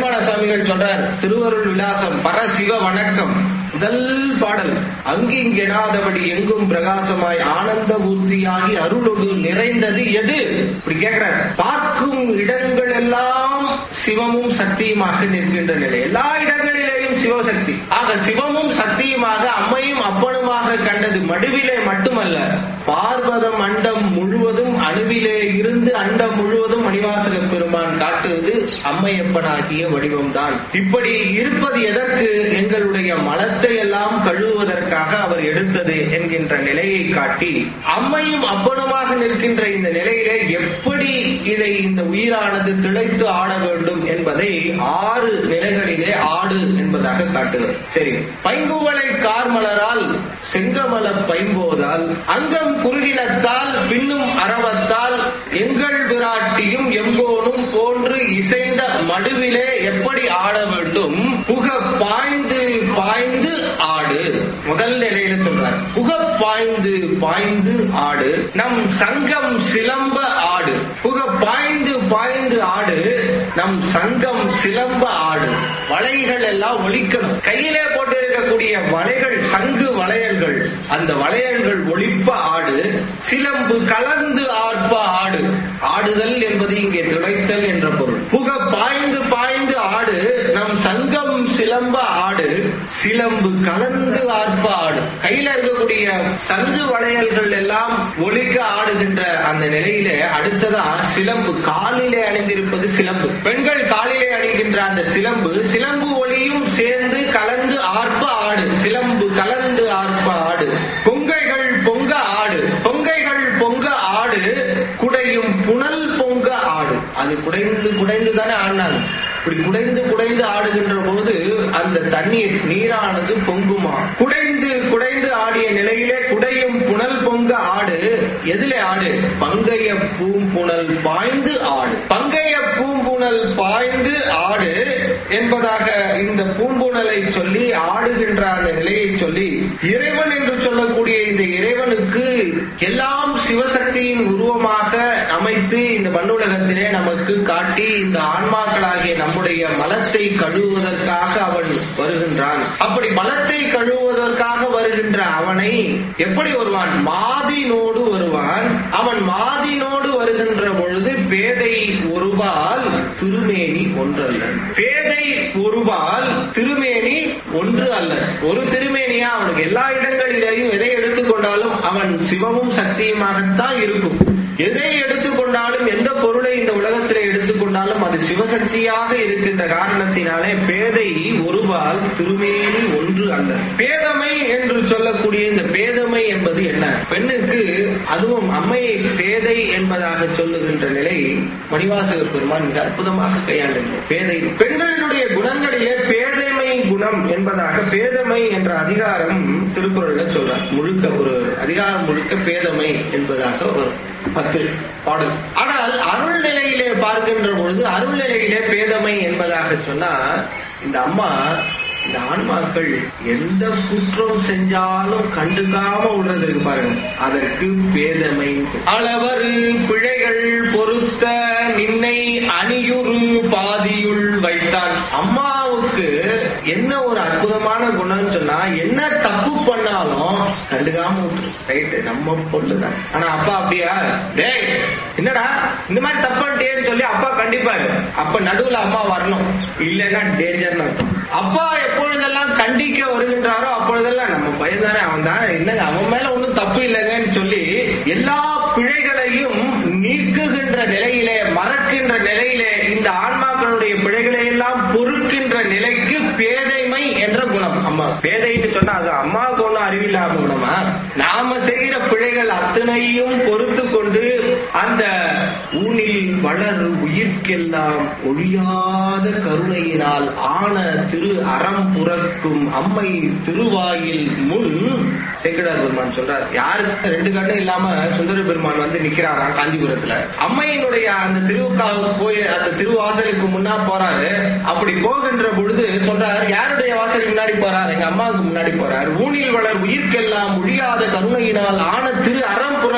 தாய்மான சுவாமிகள் சொல்றார் திருவருள் விலாசம் பரசிவ வணக்கம் முதல் பாடல் அங்கிங்கெனாதபடி எங்கும் பிரகாசமாய் ஆனந்த ஊர்த்தியாகி அருளொடு நிறைந்தது எது இப்படி கேட்கிறார் பார்க்கும் இடங்கள் எல்லாம் சிவமும் சக்தியுமாக நிற்கின்ற நிலை எல்லா இடங்களிலேயும் சிவசக்தி ஆக சிவமும் சக்தியுமாக அம்மையும் அப்பனுமாக கண்டது மடுவிலே மட்டுமல்ல பார்வதம் அண்டம் முழுவதும் அணுவிலே இருந்து அண்டம் முழுவதும் மணிவாசக பெருமான் காட்டுவது அம்மையப்பனாகிய வடிவம்தான் இப்படி இருப்பது எதற்கு எங்களுடைய மலத்தை எல்லாம் கழுவுவதற்காக அவர் எடுத்தது என்கின்ற நிலையை காட்டி அம்மையும் அப்பனுமாக நிற்கின்ற இந்த நிலையிலே எப்படி இதை இந்த உயிரானது திளைத்து ஆட வேண்டும் என்பதை ஆறு நிலைகளிலே ஆடு என்பதாக காட்டுகிறது சரி பைங்குவளை கார்மலரால் செங்கமல பைம்போதால் அங்கம் குறுகினத்தால் பின்னும் அரவத்தால் எங்கள் விராட்டியும் எம்போனும் போன்று இசைந்த மடுவிலே எப்படி ஆட வேண்டும் புக பாய்ந்து பாய்ந்து ஆடு முதல் நிலையில சொல்றார் புக பாய்ந்து பாய்ந்து ஆடு நம் சங்கம் சிலம்ப ஆடு புக பாய்ந்து பாய்ந்து ஆடு நம் சங்கம் சிலம்ப ஆடு வளைகள் எல்லாம் ஒலிக்கணும் கையிலே போட்டு இருக்கக்கூடிய வளைகள் சங்கு வளையல்கள் அந்த வளையல்கள் ஒளிப்ப ஆடு சிலம்பு கலந்து ஆட்ப ஆடு ஆடுதல் என்பது இங்கே திளைத்தல் என்ற பொருள் புக பாய்ந்து பாய்ந்து ஆடு நம் சங்கம் சிலம்ப ஆடு சிலம்பு கலந்து ஆர்ப்ப ஆடு கையில இருக்கக்கூடிய சங்கு வளையல்கள் எல்லாம் ஒலிக்க ஆடுகின்ற அந்த நிலையிலே அடுத்ததா சிலம்பு காலிலே அணிந்திருப்பது சிலம்பு பெண்கள் காலிலே அணிகின்ற அந்த சிலம்பு சிலம்பு ஒளியும் சேர்ந்து கலந்து ஆர்ப்ப ஆடு சிலம்பு கலந்து ஆர்ப்ப ஆடு பொங்கைகள் பொங்க ஆடு பொங்கைகள் பொங்க ஆடு குடையும் புனல் பொங்க ஆடு அது குடைந்து குடைந்து தானே ஆடினாங்க இப்படி குடைந்து குடைந்து ஆடுகின்ற பொழுது அந்த தண்ணீர் நீரானது பொங்குமா குடைந்து குடைந்து ஆடிய நிலையிலே குடையும் புனல் பொங்க ஆடு எதிலே ஆடு பங்கைய பூம்புணல் பாய்ந்து ஆடு பங்கைய பூம்புணல் பாய்ந்து ஆடு என்பதாக இந்த பூம்புணலை சொல்லி ஆடுகின்ற அந்த நிலையை சொல்லி இறைவன் என்று சொல்லக்கூடிய இந்த இறைவனுக்கு எல்லாம் சிவசக்தியின் உருவமாக அமைத்து இந்த மண்ணுலகத்திலே நமக்கு காட்டி இந்த ஆன்மாக்களாகிய நம்முடைய மலத்தை கழுவுவதற்காக அவன் வருகின்றான் அப்படி மலத்தை கழுவுவதற்காக வருகின்ற அவனை எப்படி வருவான் மாதினோடு வருவான் அவன் மாதினோடு வருகின்ற பொழுது பேதை ஒருபால் திருமேனி ஒன்றல்ல பேதை ஒருபால் திருமேனி ஒன்று அல்ல ஒரு திருமேனியா அவனுக்கு எல்லா இடங்களிலேயும் எதை எடுத்துக்கொண்டாலும் அவன் சிவமும் சக்தியுமாகத்தான் இருக்கும் எதை எடுத்துக்கொண்டாலும் எந்த பொருளை இந்த உலகத்திலே எடுத்துக்கொண்டாலும் அது சிவசக்தியாக இருக்கின்ற காரணத்தினாலே பேதை ஒருபால் திருமேனி ஒன்று அல்ல பேதமை என்று சொல்லக்கூடிய இந்த பேதமை என்பது என்ன பெண்ணுக்கு அதுவும் அம்மையை பேதை என்பதாக சொல்லுகின்ற நிலை மணிவாசக பெருமான் மிக அற்புதமாக கையாண்டுள்ளார் பேதை பெண்களினுடைய குணங்களிலே பேதைமை குணம் என்பதாக பேதமை என்ற அதிகாரம் திருக்குறள்ல சொல்றார் முழுக்க ஒரு அதிகாரம் முழுக்க பேதமை என்பதாக ஒரு பத்து பாடல் ஆனால் அருள் நிலையிலே பார்க்கின்ற பொழுது அருள் நிலையிலே பேதமை என்பதாக சொன்னா இந்த அம்மா இந்த ஆன்மாக்கள் எந்த குற்றம் செஞ்சாலும் கண்டுக்காம விடுறது இருக்கு பாருங்க அதற்கு பேதமை அளவர் பிழைகள் பொறுத்த நின்னை அணியுறு பாதியுள் வைத்தான் அம்மாவுக்கு என்ன ஒரு அற்புதமான குணம்னு சொன்னா என்ன தப்பு பண்ணாலும் கண்டுக்காம விட்டுரு ரைட்டு நம்ம பொண்ணுதான் ஆனா அப்பா அப்படியா டேய் என்னடா இந்த மாதிரி தப்பு பண்ணிட்டேன்னு சொல்லி அப்பா கண்டிப்பாரு அப்ப நடுவுல அம்மா வரணும் இல்லைன்னா டேஞ்சர்னு அர்த்தம் அப்பா எப்பொழுதெல்லாம் கண்டிக்க வருகின்றாரோ அப்பொழுதெல்லாம் நம்ம பையன் தானே அவன் தானே இல்லைங்க அவன் மேல ஒன்றும் தப்பு இல்லைங்கன்னு சொல்லி எல்லா பிழைகளையும் நீக்குகின்ற நிலையிலே மறக்கின்ற நிலையிலே இந்த ஆன்மாக்களுடைய பிழைகளை எல்லாம் பொறுக்கின்ற நிலைக்கு பேதைமை என்ற குணம் அம்மா பேதைன்னு சொன்னா அது அம்மாவுக்கு ஒன்றும் அறிவில்லாம குணமா நாம செய்கிற பிழைகள் அத்தனையும் பொறுத்து கொண்டு அந்த ஊனில் வளர் உயிர்க்கெல்லாம் ஒழியாத கருணையினால் ஆன திரு அறம் புறக்கும் அம்மை திருவாயில் முன் சேக்கடார் பெருமான் சொல்றார் யாருக்கு ரெண்டு கண்ணு இல்லாம சுந்தர பெருமான் வந்து நிக்கிறாராம் காஞ்சிபுரத்துல அம்மையினுடைய அந்த திருவுக்காவுக்கு போய் அந்த திருவாசலுக்கு முன்னா போறாரு அப்படி போகின்ற பொழுது சொல்றார் யாருடைய வாசலுக்கு முன்னாடி போறார் எங்க அம்மாவுக்கு முன்னாடி போறார் ஊனில் வளர் உயிர்க்கெல்லாம் ஒழியாத கருணையினால் ஆன திரு அறம் புற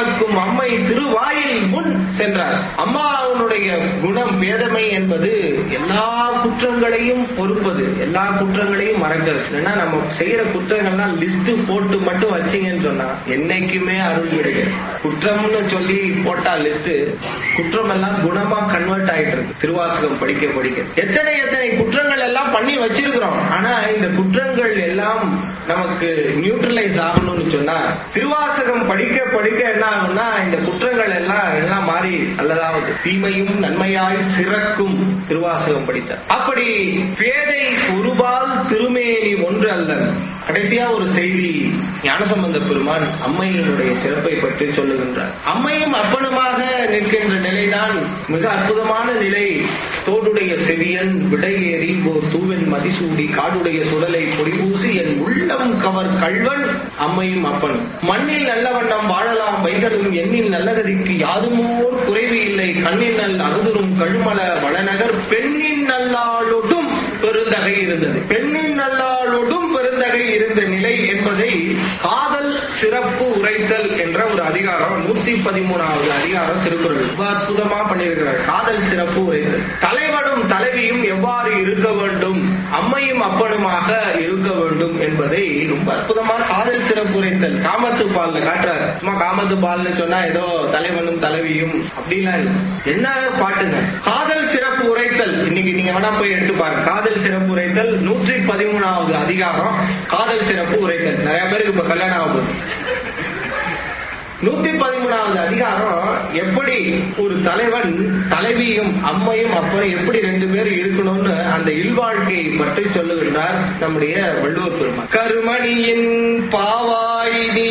சுமக்கும் அம்மை திருவாயில் முன் சென்றார் அம்மாவுடைய குணம் பேதமை என்பது எல்லா குற்றங்களையும் பொறுப்பது எல்லா குற்றங்களையும் மறக்கிறது ஏன்னா நம்ம செய்யற குற்றங்கள்லாம் லிஸ்ட் போட்டு மட்டும் வச்சீங்கன்னு சொன்னா என்னைக்குமே அருள் கிடைக்கும் குற்றம்னு சொல்லி போட்டா லிஸ்ட் குற்றம் எல்லாம் குணமா கன்வெர்ட் ஆயிட்டு இருக்கு திருவாசகம் படிக்க படிக்க எத்தனை எத்தனை குற்றங்கள் எல்லாம் பண்ணி வச்சிருக்கிறோம் ஆனா இந்த குற்றங்கள் எல்லாம் நமக்கு நியூட்ரலைஸ் ஆகணும்னு சொன்னா திருவாசகம் படிக்க படிக்க என்ன ஆகும்னா இந்த குற்றங்கள் எல்லாம் எல்லாம் மாறி நல்லதாவது தீமையும் நன்மையாய் சிறக்கும் திருவாசகம் படித்தார் அப்படி பேதை ஒருபால் திருமேனி ஒன்று அல்ல கடைசியா ஒரு செய்தி ஞானசம்பந்த பெருமான் அம்மையினுடைய சிறப்பை பற்றி சொல்லுகின்றார் அம்மையும் அப்பனுமாக நிற்கின்ற நிலைதான் மிக அற்புதமான நிலை தோடுடைய செவியன் விடையேறி ஓர் தூவன் மதிசூடி காடுடைய சுடலை பொடிபூசி என் உள்ளம் கவர் கள்வன் அம்மையும் அப்பனும் மண்ணில் நல்ல வண்ணம் வாழலாம் வைகளும் எண்ணில் நல்லகதிக்கு யாதுமோர் குறைவு இல்லை கண்ணின் நல் அகுதுரும் கழுமல வளநகர் பெண்ணின் நல்லாளொடும் பெருந்தகை இருந்தது பெண்ணின் நல்லாளொடும் பெருந்தகை இருந்த நிலை என்பதை காதல் சிறப்பு உரைத்தல் என்ற ஒரு அதிகாரம் நூத்தி பதிமூணாவது அதிகாரம் திருக்குறள் ரொம்ப அற்புதமா பண்ணியிருக்கிறார் காதல் சிறப்பு உரைத்தல் தலைவனும் தலைவியும் எவ்வாறு இருக்க வேண்டும் அம்மையும் அப்பனுமாக இருக்க வேண்டும் என்பதை ரொம்ப அற்புதமா காதல் சிறப்பு உரைத்தல் காமத்து பால்ல காட்டுறாரு சும்மா காமத்து பால்னு சொன்னா ஏதோ தலைவனும் தலைவியும் அப்படிலாம் இல்ல என்ன பாட்டுங்க காதல் சிறப்பு உரைத்தல் இன்னைக்கு நீங்க வேணா போய் எடுத்து பாருங்க காதல் சிறப்பு உரைத்தல் நூற்றி பதிமூணாவது அதிகாரம் காதல் சிறப்பு உரைத்தல் நிறைய பேருக்கு இப்ப கல்யாணம் ஆக போகுது நூத்தி பதிமூணாவது அதிகாரம் எப்படி ஒரு தலைவன் தலைவியும் அம்மையும் அப்பனும் எப்படி ரெண்டு பேரும் இருக்கணும்னு அந்த இல்வாழ்க்கையை பற்றி சொல்லுகின்றார் நம்முடைய வள்ளுவர் பெருமாள் கருமணியின் பாவாய் நீ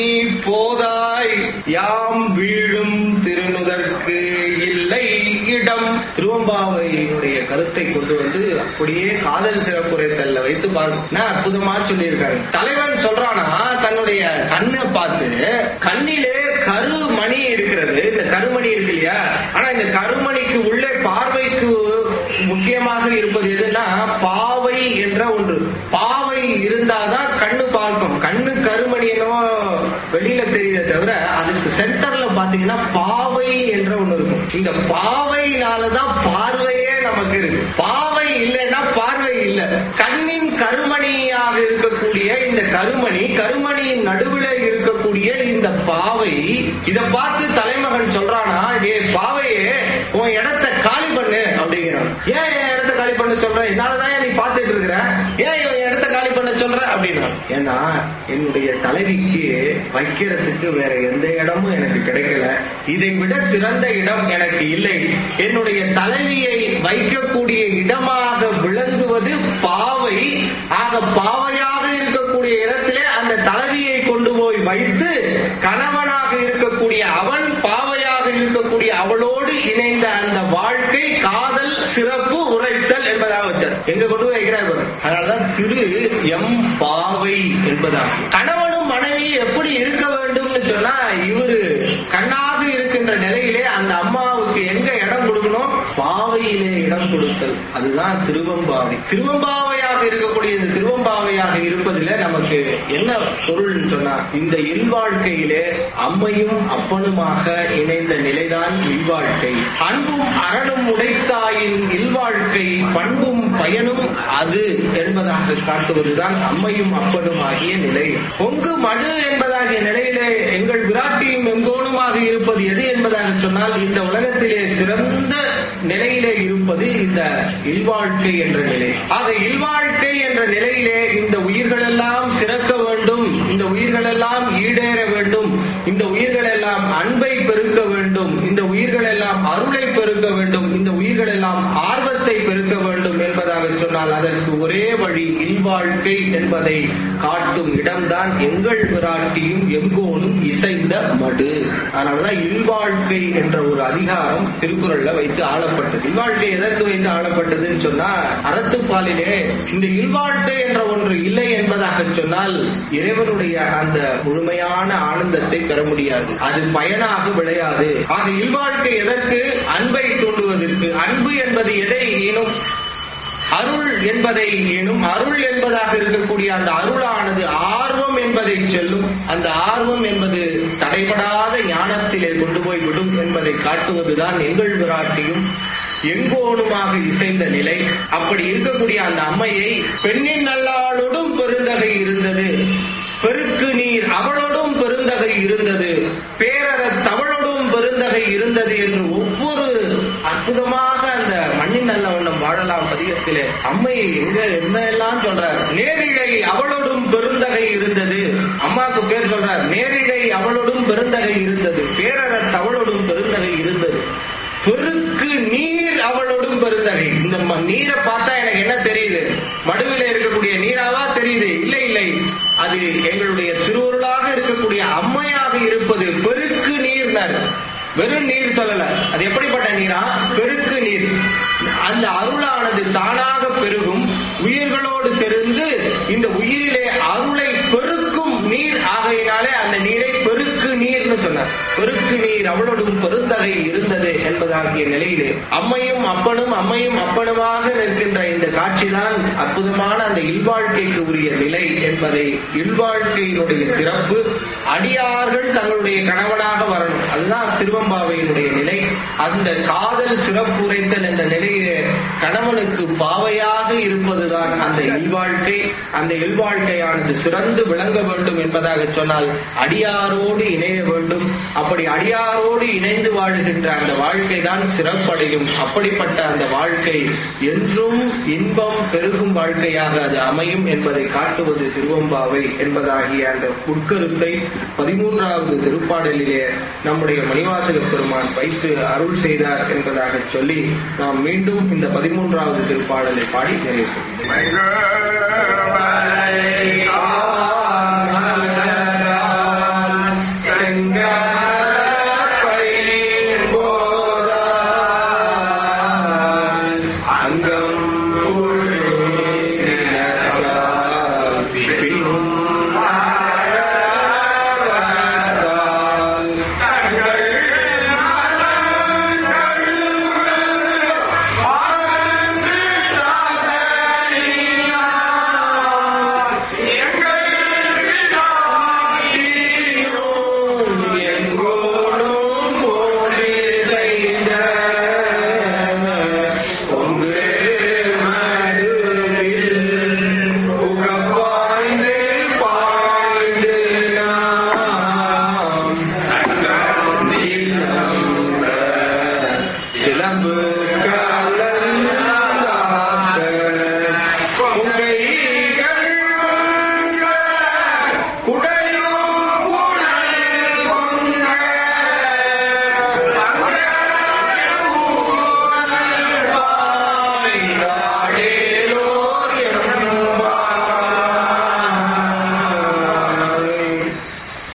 போதாய் யாம் வீழும் திருநுதற்கு இல்லை இடம் திருவம்பாவையினுடைய கருத்தை கொண்டு வந்து அப்படியே காதல் சிறப்புரைத்தல்ல வைத்து பார்க்கணும் அற்புதமா சொல்லியிருக்காரு தலைவன் சொல்றானா தன்னுடைய கண்ணை பார்த்து கண்ணிலே கருமணி இருக்கிறது இந்த கருமணி இருக்கு இல்லையா ஆனா இந்த கருமணிக்கு உள்ளே பார்வைக்கு முக்கியமாக இருப்பது எதுன்னா பாவை என்ற ஒன்று பாவை இருந்தாதான் கண்ணு பார்க்கும் கண்ணு கருமணி என்னவோ வெளியில தெரியுதே தவிர அதுக்கு சென்டர்ல பாத்தீங்கன்னா பாவை என்ற ஒண்ணு இருக்கும் இந்த பாவையினாலதான் பார்வையே நமக்கு இருக்கு பாவை இல்லைன்னா பார்வை இல்லை கண்ணின் கருமணியாக இருக்கக்கூடிய இந்த கருமணி கருமணியின் நடுவில் இருக்கக்கூடிய இந்த பாவை இத பார்த்து தலைமகன் சொல்றானா ஏ பாவையே உன் இடத்த காலி பண்ணு அப்படிங்கிறான் ஏன் என் இடத்த காலி பண்ண சொல்ற என்னாலதான் நீ பார்த்துட்டு இருக்கிற ஏன் இவன் இடத்த காலி பண்ண சொல்ற அப்படின்னா ஏன்னா என்னுடைய தலைவிக்கு வைக்கிறதுக்கு வேற எந்த இடமும் எனக்கு கிடைக்கல இதை விட சிறந்த இடம் எனக்கு இல்லை என்னுடைய தலைவியை வைக்கக்கூடிய இடமாக விளங்குவது பாவை ஆக பாவையாக இருக்கக்கூடிய இடத்திலே அந்த தலைவியை கொண்டு போய் வைத்து கணவனாக இருக்கக்கூடிய அவன் பாவையாக இருக்கக்கூடிய அவளோடு இணைந்த அந்த வாழ்க்கை காதல் சிறப்பு உரைத்தல் என்பதாக வச்சார் எங்க கொண்டு போய் வைக்கிறார் பாரு. அதனாலதான் திரு எம் பாவை என்பதாகும் கணவனும் மனைவி எப்படி இருக்க வேண்டும்னு சொன்னா இவரு கண்ணாக இருக்கின்ற நிலையிலே அந்த அம்மாவுக்கு எங்க இடம் கொடுக்கணும் பாவையிலே இடம் கொடுத்தல் அதுதான் திருவம்பாவை திருவம்பாவையாக இருக்கக்கூடிய இந்த திருவம்பாவையாக இருப்பதில நமக்கு என்ன பொருள்னு சொன்னா இந்த இல்வாழ்க்கையிலே அம்மையும் அப்பனுமாக இணைந்த நிலைதான் இல்வாழ்க்கை அன்பும் அறனும் உடைத்தாயின் இல்வாழ்க்கை பண்பும் பயனும் அது என்பதாக காட்டுவதுதான் அம்மையும் அப்பனும் ஆகிய நிலை பொங்கு மடு என்பதாகிய நிலையிலே எங்கள் விராட்டியும் எங்கோனுமாக இருப்பது எது என்பதாக சொன்னால் இந்த உலகத்திலே சிறந்த நிலையிலே இருப்பது இந்த இல்வாழ்க்கை என்ற நிலை ஆக இல்வாழ்க்கை என்ற நிலையிலே இந்த உயிர்கள் எல்லாம் சிறக்க வேண்டும் இந்த உயிர்கள் எல்லாம் ஈடேற வேண்டும் இந்த உயிர்கள் எல்லாம் அன்பை பெருக்க வேண்டும் இந்த உயிர்கள் எல்லாம் அருளை பெருக்க வேண்டும் இந்த உயிர்கள் எல்லாம் ஆர்வத்தை பெருக்க வேண்டும் என்பதாக சொன்னால் அதற்கு ஒரே வழி இல்வாழ்க்கை என்பதை காட்டும் இடம்தான் எங்கள் விராட்டியும் எங்கோனும் இசைந்த மடு அதனாலதான் இல்வாழ்க்கை என்ற ஒரு அதிகாரம் திருக்குறள்ல வைத்து ஆளப்பட்டது இல்வாழ்க்கை எதற்கு வைத்து ஆளப்பட்டதுன்னு சொன்னா அறத்துப்பாலிலே இந்த இல்வாழ்க்கை என்ற ஒன்று இல்லை என்பதாக சொன்னால் இறைவனுடைய அந்த முழுமையான ஆனந்தத்தை பெற முடியாது அது பயனாக விளையாது ஆக இல்வாழ்க்கை எதற்கு அன்பை தூண்டுவதற்கு அன்பு என்பது எதை ஈனும் அருள் என்பதை எனும் அருள் என்பதாக இருக்கக்கூடிய அந்த அருளானது ஆர்வம் என்பதை சொல்லும் அந்த ஆர்வம் என்பது தடைபடாத ஞானத்திலே கொண்டு போய் விடும் என்பதை காட்டுவதுதான் எங்கள் விராட்டியும் எங்கோனுமாக இசைந்த நிலை அப்படி இருக்கக்கூடிய அந்த அம்மையை பெண்ணின் நல்லாளோடும் பெருந்தகை இருந்தது பெருக்கு நீர் அவளோடும் பெருந்தகை இருந்தது பேரற தவளோடும் பெருந்தகை இருந்தது என்று ஒவ்வொரு அற்புதமாக அந்த மண்ணின் நல்ல வண்ணம் வாழலாம் பதிகத்திலே அம்மையை எங்க என்ன எல்லாம் சொல்றார் நேரிழை அவளோடும் பெருந்தகை இருந்தது அம்மாக்கு பேர் சொல்றார் நேரிழை அவளோடும் பெருந்தகை இருந்தது பேரற தவளோடும் பெருந்தகை இருந்தது பெருக்கு நீர் அவளோடும் பெருந்தகை இந்த ம- நீரை பார்த்தா எனக்கு என்ன தெரியுது மடுவில இருக்கக்கூடிய நீராவா தெரியுது இல்லை இல்லை அது எங்களுடைய திருவருளாக இருக்கக்கூடிய அம்மையாக இருப்பது பெருக்கு நீர்னர் வெறும் நீர் சொல்லல அது எப்படிப்பட்ட நீரா பெருக்கு நீர் அந்த அருளானது தானாக பெருகும் உயிர்களோடு சேர்ந்து இந்த உயிரிலே அருளை பெருக்கும் நீர் ஆகையினாலே அந்த நீரை பெருக்கு நீர்னு சொன்னார் பெருக்கு நீர் அவளோடும் பெருந்தகை இருந்தது என்பதாகிய நிலையிலே அம்மையும் அப்பனும் அம்மையும் அப்பனுமாக நிற்கின்ற இந்த காட்சிதான் அற்புதமான அந்த இல்வாழ்க்கைக்கு உரிய நிலை என்பதை இல்வாழ்க்கையினுடைய சிறப்பு அடியார்கள் தங்களுடைய கணவனாக வரணும் அதுதான் திருவம்பாவையினுடைய நிலை அந்த காதல் சிறப்புரைத்தல் என்ற நிலையிலே கணவனுக்கு பாவையாக இருப்பதுதான் அந்த இல்வாழ்க்கை அந்த இல்வாழ்க்கையானது சிறந்து விளங்க வேண்டும் என்பதாக சொன்னால் அடியாரோடு இணைய வேண்டும் அப்படி அடியாரோடு இணைந்து வாழுகின்ற அந்த வாழ்க்கை தான் சிறப்படையும் அப்படிப்பட்ட அந்த வாழ்க்கை என்றும் இன்பம் பெருகும் வாழ்க்கையாக அது அமையும் என்பதை காட்டுவது திருவம்பாவை என்பதாகிய அந்த உட்கருத்தை பதிமூன்றாவது திருப்பாடலிலே நம்முடைய மணிவாசக பெருமான் வைத்து அருள் செய்தார் என்பதாக சொல்லி நாம் மீண்டும் இந்த பதிமூன்றாவது திருப்பாடலை பாடி நிறைவு செய்கிறோம் மங்கள